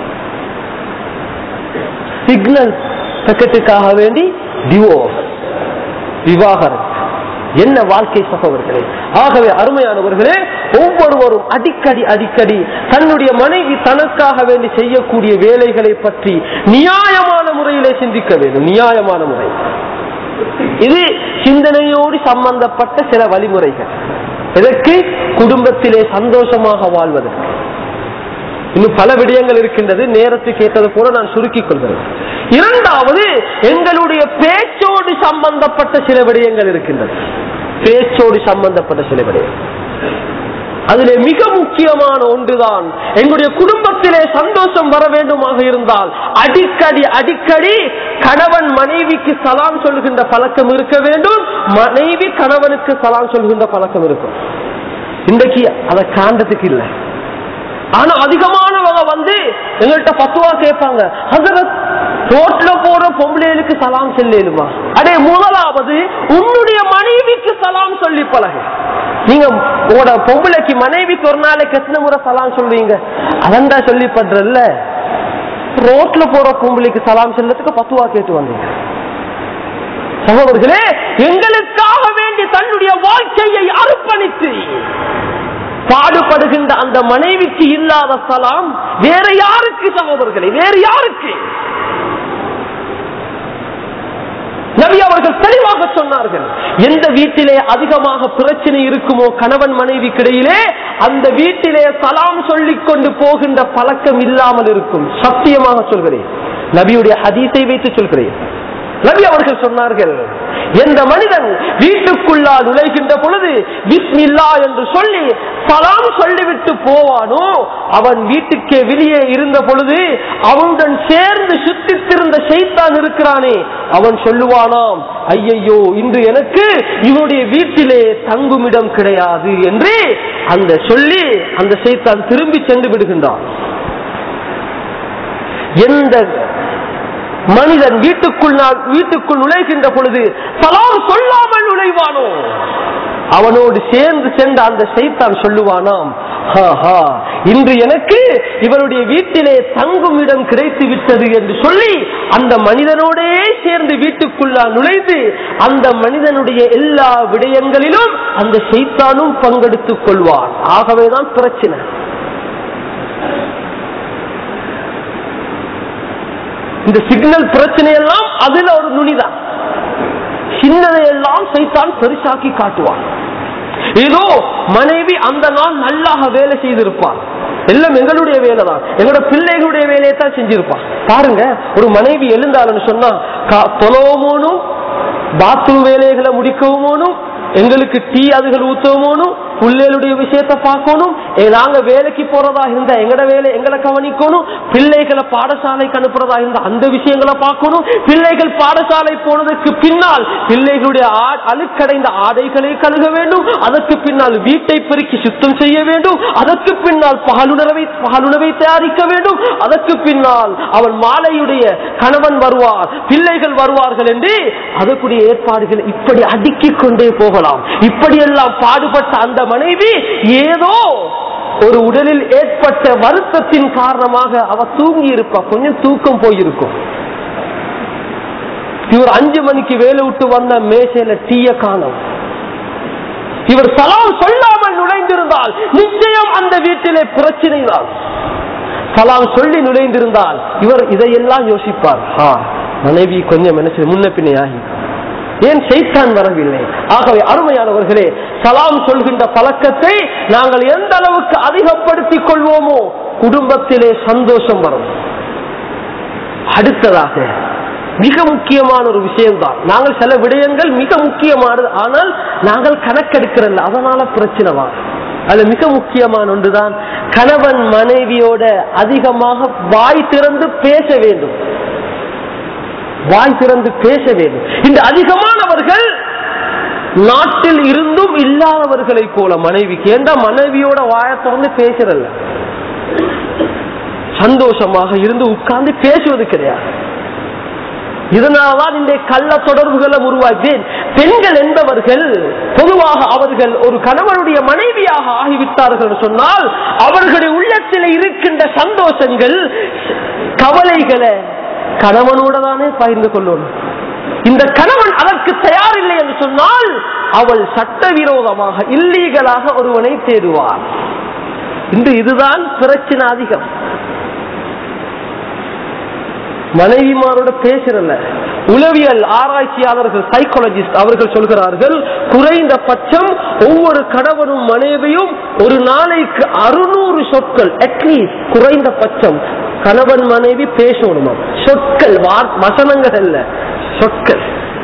சிக்னல் பக்கெட்டுக்காக வேண்டி டிவோர்ஸ் விவாகரம் என்ன வாழ்க்கை சகோதரர்களே ஆகவே அருமையானவர்களே ஒவ்வொருவரும் அடிக்கடி அடிக்கடி தன்னுடைய மனைவி தனக்காக வேண்டி செய்யக்கூடிய வேலைகளை பற்றி நியாயமான முறையிலே சிந்திக்க வேண்டும் நியாயமான முறை இது சிந்தனையோடு சம்பந்தப்பட்ட சில வழிமுறைகள் இதற்கு குடும்பத்திலே சந்தோஷமாக வாழ்வதற்கு இன்னும் பல விடயங்கள் இருக்கின்றது நேரத்துக்கு ஏற்றது போல நான் சுருக்கிக் கொள்கிறேன் இரண்டாவது எங்களுடைய பேச்சோடு சம்பந்தப்பட்ட சில விடயங்கள் இருக்கின்றது பேச்சோடு சம்பந்தப்பட்ட சில விடயங்கள் அதிலே மிக முக்கியமான ஒன்றுதான் எங்களுடைய குடும்பத்திலே சந்தோஷம் வர வேண்டுமாக இருந்தால் அடிக்கடி அடிக்கடி கணவன் மனைவிக்கு சலாம் சொல்கின்ற பழக்கம் இருக்க வேண்டும் மனைவி கணவனுக்கு சலாம் சொல்கின்ற பழக்கம் இருக்கும் இன்றைக்கு அதை காண்டத்துக்கு இல்லை ஆனா அதிகமானவங்க வந்து எங்கள்கிட்ட பத்துவா கேட்பாங்க ஹசரத் ரோட்ல போற பொம்பளைகளுக்கு சலாம் செல்லுமா அடே முதலாவது உன்னுடைய மனைவிக்கு சலாம் சொல்லி பழகு நீங்க உங்களோட பொம்பளைக்கு மனைவிக்கு ஒரு நாளைக்கு எத்தனை முறை சலாம் சொல்வீங்க அதண்டா சொல்லி பண்றல்ல ரோட்ல போற பொம்பளைக்கு சலாம் செல்லத்துக்கு பத்துவா கேட்டு வந்தீங்க சகோதரர்களே எங்களுக்காக வேண்டி தன்னுடைய வாழ்க்கையை அர்ப்பணித்து பாடுபடுகின்ற அந்த மனைவிக்கு இல்லாத சலாம் வேற யாருக்கு சகோதரர்களே வேற யாருக்கு நபி அவர்கள் தெளிவாக சொன்னார்கள் எந்த வீட்டிலே அதிகமாக பிரச்சனை இருக்குமோ கணவன் மனைவிக்கிடையிலே அந்த வீட்டிலே சலாம் சொல்லிக் கொண்டு போகின்ற பழக்கம் இல்லாமல் இருக்கும் சத்தியமாக சொல்கிறேன் நபியுடைய ஹதீஸை வைத்து சொல்கிறேன் நபி அவர்கள் சொன்னார்கள் எந்த மனிதன் வீட்டுக்குள்ளால் நுழைகின்ற பொழுது பிஸ்மில்லா என்று சொல்லி சலாம் சொல்லிவிட்டு போவானோ அவன் வீட்டுக்கே வெளியே இருந்த பொழுது அவனுடன் சேர்ந்து சுத்தித்திருந்த செய்தான் இருக்கிறானே அவன் சொல்லுவானாம் ஐயையோ இன்று எனக்கு இவனுடைய வீட்டிலே தங்குமிடம் கிடையாது என்று அந்த சொல்லி அந்த செய்தான் திரும்பி சென்று விடுகின்றான் எந்த மனிதன் வீட்டுக்குள் நா- வீட்டுக்குள் நுழைகின்ற பொழுது சலாம் சொல்லாமல் நுழைவானோ அவனோடு சேர்ந்து சென்ற அந்த சைத்தான் சொல்லுவானாம் "ஹா, ஹா, இன்று எனக்கு இவருடைய வீட்டிலே தங்கும் இடம் கிடைத்து விட்டது என்று சொல்லி அந்த மனிதனோடே சேர்ந்து வீட்டுக்குள்ளா நுழைந்து அந்த மனிதனுடைய எல்லா விடயங்களிலும் அந்த சைத்தானும் பங்கெடுத்துக் கொள்வான் ஆகவேதான் பிரச்சனை இந்த சிக்னல் பிரச்சனை எல்லாம் அதுல ஒரு நுனிதான் சின்னதையெல்லாம் சைத்தான் பெருசாக்கி காட்டுவான் ஏதோ மனைவி அந்த நாள் நல்லாக வேலை செய்திருப்பான் எல்லாம் எங்களுடைய வேலை தான் எங்களோட பிள்ளைகளுடைய வேலையை தான் செஞ்சிருப்பான் பாருங்க ஒரு மனைவி எழுந்தாள்னு சொன்னா கா- தொலவுமோனும் பாத்ரூம் வேலைகளை முடிக்கவுமோனும் எங்களுக்கு டீ அதுகள் ஊத்தவுமோனும் பிள்ளைகளுடைய விஷயத்தை பார்க்கணும் ஏ, நாங்க வேலைக்கு போறதா இருந்தா எங்கட வேலை எங்களை கவனிக்கணும் பிள்ளைகளை பாடசாலைக்கு அனுப்புறதா இருந்தா அந்த விஷயங்களை பார்க்கணும் பிள்ளைகள் பாடசாலை போனதுக்கு பின்னால் பிள்ளைகளுடைய ஆ- அழுக்கடைந்த ஆடைகளை கழுக வேண்டும் அதற்கு பின்னால் வீட்டை பெருக்கி சுத்தம் செய்ய வேண்டும் அதற்கு பின்னால் பகலுணவை பகலுணவை தயாரிக்க வேண்டும் அதற்கு பின்னால் அவன் மாலையுடைய கணவன் வருவார் பிள்ளைகள் வருவார்கள் என்று அதற்குரிய ஏற்பாடுகள் இப்படி அடுக்கிக் கொண்டே போகலாம் இப்படியெல்லாம் பாடுபட்ட அந்த மனைவி ஏதோ ஒரு உடலில் ஏற்பட்ட வருத்தத்தின் காரணமாக அவ தூங்கி இருப்பா கொஞ்சம் தூக்கம் போயிருக்கும் இவர் அஞ்சு மணிக்கு வேலை விட்டு வந்த மேசையில டீய காணும் இவர் சலாம் சொல்லாமல் நுழைந்திருந்தால் நிச்சயம் அந்த வீட்டிலே பிரச்சனை தான் சலாம் சொல்லி நுழைந்திருந்தால் இவர் இதையெல்லாம் யோசிப்பார் ஆ, மனைவி கொஞ்சம் மனசு முன்ன பின்னே ஆகி ஏன் செய்தான் வரவில்லை ஆகவே அருமையானவர்களே சலாம் சொல்கின்ற பழக்கத்தை நாங்கள் எந்த அளவுக்கு அதிகப்படுத்திக் கொள்வோமோ குடும்பத்திலே சந்தோஷம் வரும் அடுத்ததாக மிக முக்கியமான ஒரு விஷயம்தான் நாங்கள் சில விடயங்கள் மிக முக்கியமானது ஆனால் நாங்கள் கணக்கெடுக்கிறல்ல அதனால பிரச்சனை வா அதுல மிக முக்கியமான ஒன்றுதான் கணவன் மனைவியோட அதிகமாக வாய் திறந்து பேச வேண்டும் வாய் திறந்து பேச வேண்டும் இந்த அதிகமானவர்கள் நாட்டில் இருந்தும் இல்லாதவர்களை போல மனைவிக்கு ஏண்டா மனைவியோட வாயை திறந்து பேசுறல்ல சந்தோஷமாக இருந்து உட்கார்ந்து பேசுவது கிடையாது இதனால்தான் இந்த கள்ள தொடர்புகளை உருவாக்கினேன் பெண்கள் என்பவர்கள் பொதுவாக அவர்கள் ஒரு கணவனுடைய மனைவியாக ஆகிவிட்டார்கள் என்று சொன்னால் அவர்களுடைய உள்ளத்தில் இருக்கின்ற சந்தோஷங்கள் கவலைகளை கணவனோட தானே பகிர்ந்து கொள்ளணும் இந்த கணவன் அதற்கு தயாரில்லை என்று சொன்னால் அவள் சட்டவிரோதமாக இல்லீகலாக ஒருவனை தேடுவார் இன்று இதுதான் பிரச்சனை அதிகம் மனைவிமாரோட பேசுறல உளவியல் ஆராய்ச்சியாளர்கள் சைக்காலஜிஸ்ட் அவர்கள் சொல்கிறார்கள் குறைந்த பட்சம் ஒவ்வொரு கணவனும் மனைவியும் ஒரு நாளைக்கு அறுநூறு சொற்கள் அட்லீஸ்ட் குறைந்த பட்சம் கணவன் மனைவி பேசணுமா சொற்கள் வார்- வசனங்கள் அல்ல சொற்கள்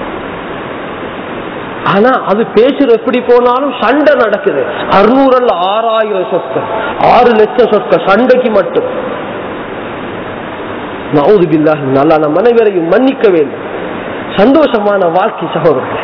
ஆனா அது பேசுற எப்படி போனாலும் சண்டை நடக்குது அறுநூறு அல்ல ஆறாயிரம் சொற்கள் ஆறு லட்சம் சொற்கள் சண்டைக்கு மட்டும் நவுது பில்லாஹி நல்லா நம் அனைவரையும் மன்னிக்க வேண்டும் சந்தோஷமான வாழ்க்கை சகோதரர்களே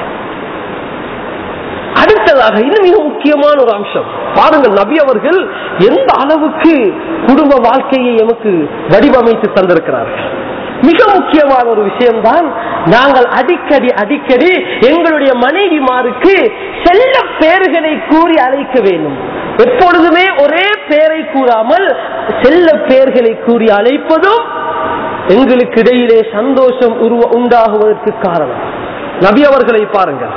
அடுத்ததாக இன்னும் மிக முக்கியமான ஒரு அம்சம் பாருங்கள் நபி அவர்கள் எந்த அளவுக்கு குடும்ப வாழ்க்கையை எமக்கு வடிவமைத்து தந்திருக்கிறார்கள் மிக முக்கியமான ஒரு விஷயம்தான் நாங்கள் அடிக்கடி அடிக்கடி எங்களுடைய மனைவிமாருக்கு செல்ல பெயர்களை கூறி அழைக்க வேண்டும் எப்பொழுதுமே ஒரே பெயரை கூறாமல் செல்ல பெயர்களை கூறி அழைப்பதும் எங்களுக்கு இடையிலே சந்தோஷம் உருவ உண்டாகுவதற்கு காரணம் நபி அவர்களை பாருங்கள்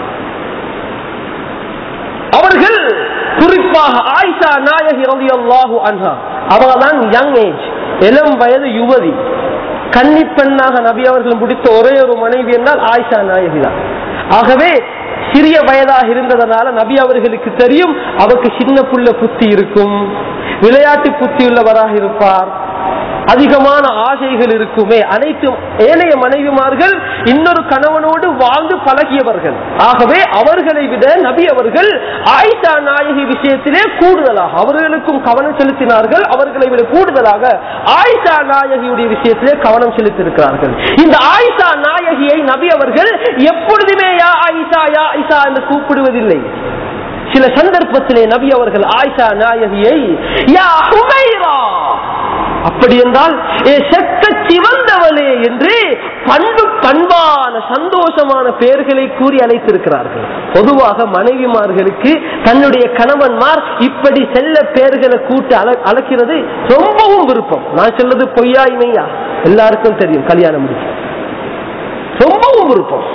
அவர்கள் குறிப்பாக ஆயிஷா நாயகி ரலியல்லாஹு அன்ஹா அவங்க தான் யங் ஏஜ் இளம் வயது யுவதி கன்னி பெண்ணாக நபி அவர்கள் முடித்த ஒரே ஒரு மனைவி என்றால் ஆயிஷா நாயகி தான் ஆகவே சிறிய வயதாக இருந்ததனால நபி அவர்களுக்கு தெரியும் அவருக்கு சின்ன புள்ள புத்தி இருக்கும் விளையாட்டு புத்தி உள்ளவராக இருப்பார் அதிகமான ஆசைகள் இருக்குமே அனைத்து ஏனைய மனைவிமார்கள் இன்னொரு கணவனோடு வாழ்ந்து பழகியவர்கள் ஆகவே அவர்களை விட நபி அவர்கள் ஆயிஷா நாயகி விஷயத்திலே கூடுதலாக அவர்களுக்கும் கவனம் செலுத்தினார்கள் அவர்களை விட கூடுதலாக ஆயிஷா நாயகியுடைய விஷயத்திலே கவனம் செலுத்தியிருக்கிறார்கள் இந்த ஆயிஷா நாயகியை நபி அவர்கள் எப்பொழுதுமே யா ஆயிஷா யா ஆயிஷா என்று கூப்பிடுவதில்லை சில சந்தர்ப்பத்திலே நபி அவர்கள் ஆயிஷா நாயகியை யா ஹுமைரா அப்படி என்றால் ஏ செக்க சிவந்தவளே என்று பண்பு பண்பான சந்தோஷமான பெயர்களை கூறி அழைத்திருக்கிறார்கள் பொதுவாக மனைவிமார்களுக்கு தன்னுடைய கணவன்மார் இப்படி செல்ல பெயர்களை கூட்டு அழ- அழைக்கிறது ரொம்பவும் விருப்பம் நான் சொல்றது பொய்யா இமையா எல்லாருக்கும் தெரியும் கல்யாணம் முடிச்சு ரொம்பவும் விருப்பம்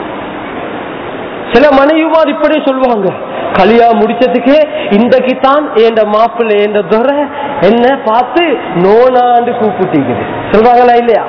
சில மனைவிமார் இப்படி சொல்லுவாங்க கல்யாணம் முடிச்சதுக்கு இன்றைக்கு தான் என் மாப்பிள்ளை என் துறை என்ன பார்த்து நோனாண்டு கூப்பிட்டீங்க சொல்றாங்களா இல்லையா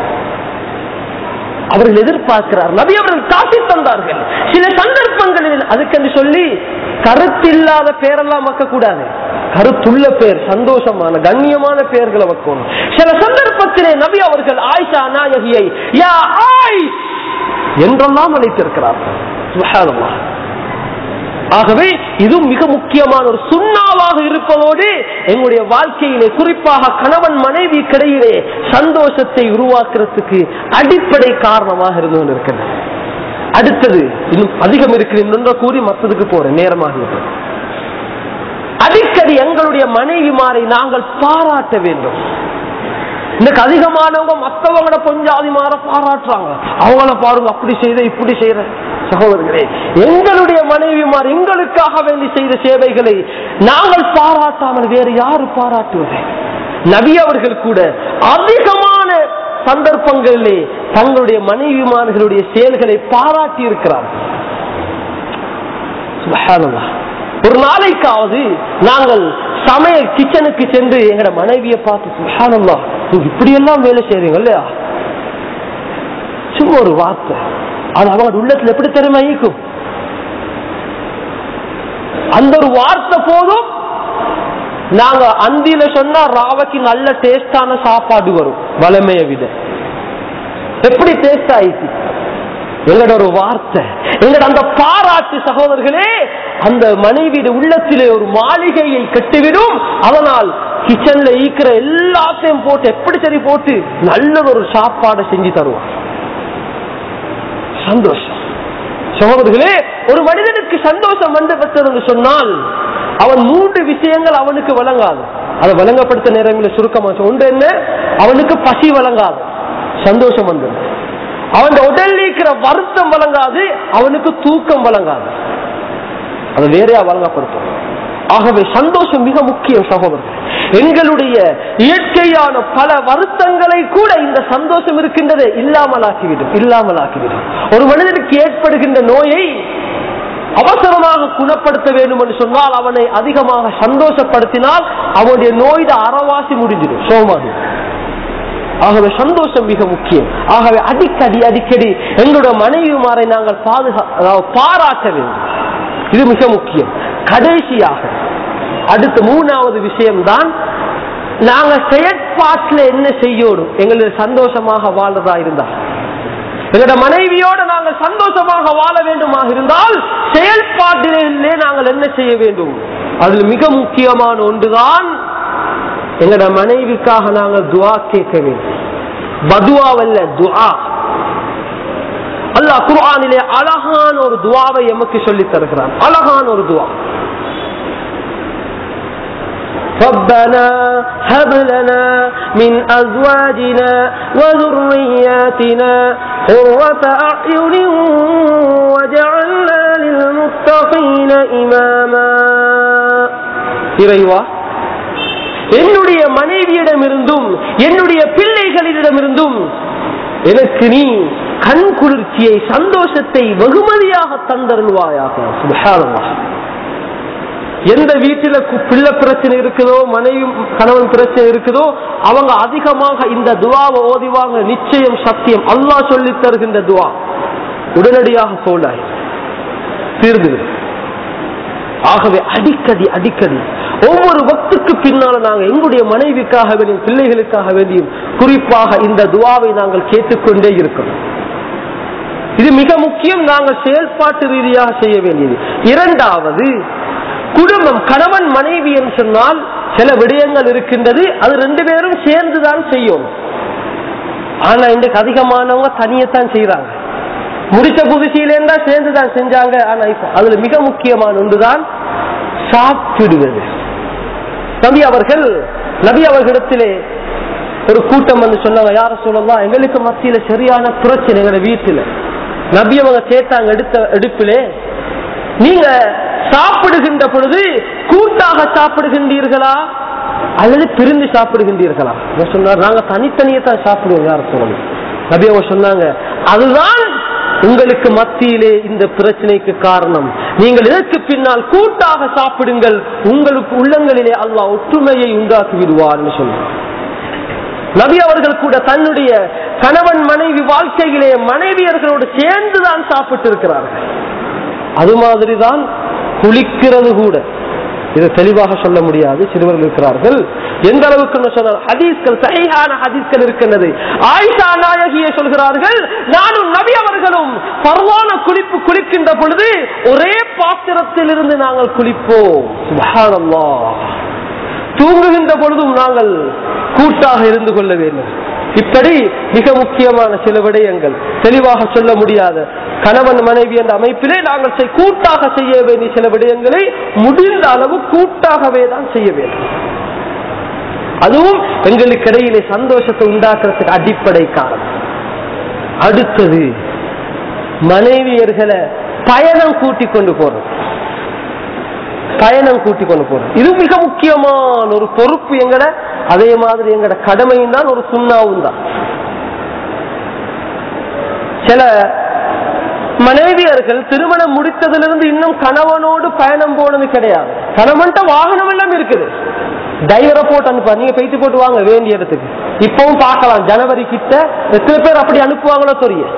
அவர்கள் எதிர்பார்க்கிறார் நபி அவர்கள் காட்டி தந்தார்கள் சில சந்தர்ப்பங்களில் அதுக்கென்று சொல்லி கருத்தில்லாத பேரெல்லாம் வைக்க கூடாது கருத்துள்ள பேர் சந்தோஷமான கண்ணியமான பெயர்களை வைக்கணும் சில சந்தர்ப்பத்திலே நபி அவர்கள் ஆயிஷா நாயகியை யா ஆயிஷ் என்றெல்லாம் அழைத்திருக்கிறார்கள் சுப்ஹானல்லாஹ். ஆகவே இது மிக முக்கியமான ஒரு சுண்ணாவாக இருப்பதோடு எங்களுடைய வாழ்க்கையிலே குறிப்பாக கணவன் மனைவி கிடையிலே சந்தோஷத்தை உருவாக்குறதுக்கு அடிப்படை காரணமாக இருந்து கொண்டிருக்கின்றன அடுத்தது இன்னும் அதிகம் இருக்கு இன்னொன்று கூறி மற்றதுக்கு போறேன் நேரமாக இருக்கிறது. அடிக்கடி எங்களுடைய மனைவிமாரை நாங்கள் பாராட்ட வேண்டும் இன்னைக்கு அதிகமானவங்க மற்றவங்கள பொஞ்சாதி மாற பாராட்டுறாங்க அவங்கள பாருங்க அப்படி செய்த இப்படி செய்யற சகோதரர்களே எங்களுடைய மனைவிமார் எங்களுக்காக வேண்டி செய்த சேவைகளை நாங்கள் பாராட்டாமல் வேறு யாரு பாராட்டுவது நபி அவர்கள் கூட அதிகமான சந்தர்ப்பங்களிலே தங்களுடைய மனைவிமார்களுடைய செயல்களை பாராட்டி இருக்கிறார்கள் சுப்ஹானல்லாஹ். ஒரு நாளைக்காவது நாங்கள் சமையல் கிச்சனுக்கு சென்று எங்கட மனைவியை பார்த்து சுப்ஹானல்லாஹ் நீங்க இப்படி எல்லாம் வேலை செய்றீங்க இல்லையா சும்மா ஒரு வார்த்தை அது அவங்க உள்ளத்துல எப்படி திறமை ஈக்கும் அந்த ஒரு வார்த்தை போதும் நாங்க அந்தியில சொன்னா ராவைக்கு நல்ல டேஸ்டான சாப்பாடு வரும் வளமையை விட எப்படி டேஸ்ட் ஆயிடுச்சு எங்களோட ஒரு வார்த்தை எங்களோட அந்த பாராட்டு சகோதரர்களே அந்த மனைவிയുടെ உள்ளத்திலே ஒரு மாளிகையை கட்டிவிடும் அதனால் கிச்சன்ல ஈக்கிற எல்லாத்தையும் போட்டு எப்படி சரி போட்டு நல்ல ஒரு சாப்பாடை செஞ்சு தருவான் சந்தோஷம் சகோதரர்களே ஒரு மனிதனுக்கு சந்தோஷம் வந்து விட்டது என்று சொன்னால் அவன் மூன்று விஷயங்கள் அவனுக்கு வழங்காது அதை வழங்கப்படுத்த நேரங்களில் சுருக்கமா சொல்ல- ஒன்று என்ன அவனுக்கு பசி வழங்காது சந்தோஷம் வந்து அவன் உடல் இருக்கிற வருத்தம் வழங்காது அவனுக்கு தூக்கம் வழங்காது அது வேறையா வழங்கப்படுத்தும் ஆகவே சந்தோஷம் மிக முக்கியம் சகோதரர் எங்களுடைய இயற்கையான பல வருத்தங்களை கூட இந்த சந்தோஷம் இருக்கின்றது இல்லாமலாக்கிவிடும் இல்லாமலாக்கிவிடும் ஒரு மனிதனுக்கு ஏற்படுகின்ற நோயை அவசரமாக குணப்படுத்த வேண்டும் என்று சொன்னால் அவனை அதிகமாக சந்தோஷப்படுத்தினால் அவனுடைய நோய் அறவாசி முடிஞ்சிடும் சோமாதி ஆகவே சந்தோஷம் மிக முக்கியம் ஆகவே அடிக்கடி அடிக்கடி எங்களுடைய மனைவிமாரை நாங்கள் பாதுகா அதாவது பாராட்ட வேண்டும் இது மிக முக்கியம் கடைசியாக அடுத்த மூணாவது விஷயம்தான் நாங்க செயற்பாட்டில் என்ன செய்யணும் எங்களுக்கு சந்தோஷமாக வாழ்றதா இருந்தால் எங்களோட மனைவியோட நாங்கள் சந்தோஷமாக வாழ வேண்டுமாக இருந்தால் செயல்பாட்டிலே நாங்கள் என்ன செய்ய வேண்டும் அதில் மிக முக்கியமான ஒன்றுதான் எங்களோட மனைவிக்காக நாங்கள் துவா கேட்க வேண்டும் பதுவாவல்ல துஆ அல்லாஹ் குர்ஆனிலே அழகான ஒரு துவாவை எமக்கு சொல்லித் தருகிறான் அழகான ஒரு துவா ربنا هب لنا من أزواجنا وذرياتنا قرة أعين وجعلنا للمتقين إماما இறைவா என்னுடைய மனைவியிடமிருந்தும் என்னுடைய பிள்ளைகளிடமிருந்தும் எனக்கு நீ கண் குளிர்ச்சியை சந்தோஷத்தை வெகுமதியாக தந்தருள்வாயாக சுபஹானல்லாஹ் எந்த வீட்டில கு- பிள்ளை பிரச்சனை இருக்குதோ மனைவி கணவன் பிரச்சனை இருக்குதோ அவங்க அதிகமாக இந்த துவாவை ஓதிவாங்க நிச்சயம் சத்தியம் அல்லாஹ் சொல்லி தருகின்ற துவா உடனடியாக சோழாய் தீர்ந்து ஆகவே அடிக்கடி அடிக்கடி ஒவ்வொரு வக்துக்கு பின்னால நாங்கள் எங்களுடைய மனைவிக்காக வேண்டியும் பிள்ளைகளுக்காக வேண்டியும் குறிப்பாக இந்த துவாவை நாங்கள் கேட்டுக்கொண்டே இருக்கணும் இது மிக முக்கியம் நாங்கள் செயல்பாட்டு ரீதியாக செய்ய வேண்டியது இரண்டாவது குடும்பம் கணவன் மனைவி என்று சொன்னால் சில விடயங்கள் இருக்கின்றது அது ரெண்டு பேரும் சேர்ந்துதான் செய்யும் ஆனா இன்றைக்கு அதிகமானவங்க தனியத்தான் செய்யறாங்க முடிச்ச புதுசியிலேருந்தா சேர்ந்துதான் செஞ்சாங்க ஆனா இப்ப அதுல மிக முக்கியமான ஒன்றுதான் சாப்பிடுவது நபி அவர்கள் நபி அவர்களிடத்திலே ஒரு கூட்டம் வந்து சொன்னாங்க யார சொல்லலாம் எங்களுக்கு மத்தியில சரியான பிரச்சனை எங்க வீட்டுல நபி அவங்க கேட்டாங்க எடுத்த எடுப்பிலே நீங்க சாப்பிடுகின்ற பொழுது கூட்டாக சாப்பிடுகின்றீர்களா அல்லது பிரிந்து சாப்பிடுகின்றீர்களா இவர் சொன்னார் நாங்க தனித்தனியே தான் சாப்பிடுவோம் யார சொல்லணும் நபி அவங்க சொன்னாங்க அதுதான் உங்களுக்கு மத்தியிலே இந்த பிரச்சனைக்கு காரணம் நீங்கள் இதற்கு பின்னால் கூட்டாக சாப்பிடுங்கள் உங்களுக்கு உள்ளங்களிலே அல்லாஹ் ஒற்றுமையை உண்டாக்கி விடுவார்னு சொன்னார் நபி அவர்கள் கூட தன்னுடைய கணவன் மனைவி வாழ்க்கையிலே மனைவியர்களோடு சேர்ந்துதான் சாப்பிட்டு இருக்கிறார்கள் அது மாதிரிதான் குளிக்கிறது கூட இது தெளிவாக சொல்ல முடியாது சிறுவர்கள் இருக்கிறார்கள் எந்த அளவுக்கு சொன்னால் ஹதீஸ்கள் சரியான ஹதீஸ்கள் இருக்கின்றது ஆயிஷா நாயகியை சொல்கிறார்கள் நானும் நபி அவர்களும் பரவான குளிப்பு குளிக்கின்ற பொழுது ஒரே பாத்திரத்தில் இருந்து நாங்கள் குளிப்போம் சுப்ஹானல்லாஹ். தூங்குகின்ற பொழுதும் நாங்கள் கூட்டாக இருந்து கொள்ள வேண்டும் இப்படி மிக முக்கியமான சில விடயங்கள் தெளிவாக சொல்ல முடியாத கணவன் மனைவி என்ற அமைப்பிலே நாங்கள் செய்- கூட்டாக செய்ய வேண்டிய சில விடயங்களை முடிந்த அளவு கூட்டாகவே தான் செய்ய வேண்டும் அதுவும் எங்களுக்கு இடையிலே சந்தோஷத்தை உண்டாக்குறதுக்கு அடிப்படை காரணம் அடுத்தது மனைவியர்களை பயணம் கூட்டிக் கொண்டு போறது பயணம் கூட்டிக் கொண்டு போறது இது மிக முக்கியமான ஒரு பொறுப்பு எங்கட அதே மாதிரி எங்கட கடமையும் தான் ஒரு சுண்ணாவும் தான் சில மனைவியர்கள் திருமணம் முடித்ததிலிருந்து இன்னும் கணவனோடு பயணம் போனது கிடையாது கணவன்ட்ட வாகனம் எல்லாம் இருக்குது டிரைவரை போட்டு அனுப்பா நீங்க போயிட்டு போட்டு வாங்க வேண்டிய இடத்துக்கு இப்பவும் பார்க்கலாம் ஜனவரி கிட்ட எத்தனை பேர் அப்படி அனுப்புவாங்களோ தெரிய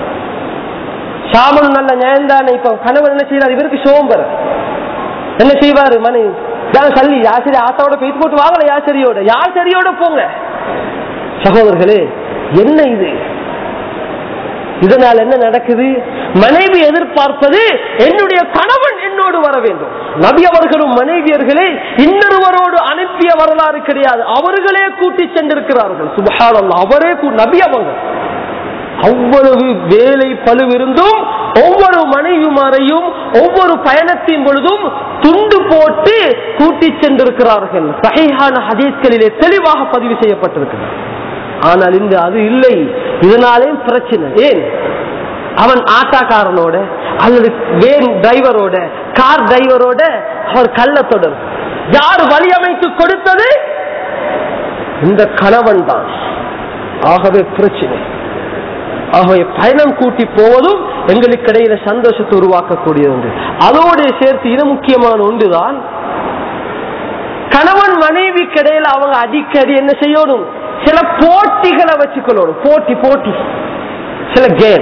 சாமன் நல்ல நியாயம்தானே இப்ப கணவன் என்ன செய்யறாரு இவருக்கு சோம்பர் என்ன செய்வாரு மணி தான் சல்லி யாசரி ஆத்தாவோட போயிட்டு போட்டு வாங்கல யாசரியோட யாசரியோட போங்க சகோதரர்களே என்ன இது இதனால் என்ன நடக்குது மனைவி எதிர்பார்ப்பது என்னுடைய கணவன் என்னோடு வர வேண்டும் நபி அவர்களும் மனைவியர்களே இன்னொருவரோடு அனுப்பிய வரலாறு கிடையாது அவர்களே கூட்டி சென்றிருக்கிறார்கள் சுபஹானல்லாஹ் அவரே கூ- நபி அவங்க அவ்வளவு வேலை பழுவிருந்தும் ஒவ்வொரு மனைவிமாரையும் ஒவ்வொரு பயணத்தின் பொழுதும் துண்டு போட்டு கூட்டி சென்றிருக்கிறார்கள் சஹீஹான ஹதீஸ்களிலே தெளிவாக பதிவு செய்யப்பட்டிருக்கிறது ஆனால் இந்த அது இல்லை இதனாலே பிரச்சனை ஏன் அவன் ஆட்டாக்காரனோட அல்லது வேன் டிரைவரோட கார் டிரைவரோட அவர் கள்ள தொடர் யார் வழி அமைத்து கொடுத்தது இந்த கணவன் தான் ஆகவே பிரச்சனை ஆகவே பயணம் கூட்டி போவதும் எங்களுக்கு இடையில சந்தோஷத்தை உருவாக்கக்கூடிய ஒன்று அதோடு சேர்த்து இது முக்கியமான ஒன்றுதான் கணவன் மனைவி கிடையில அவங்க அடிக்கடி என்ன செய்யணும் சில போட்டிகளை வச்சுக்கொள்ளணும் போட்டி போட்டி சில கேம்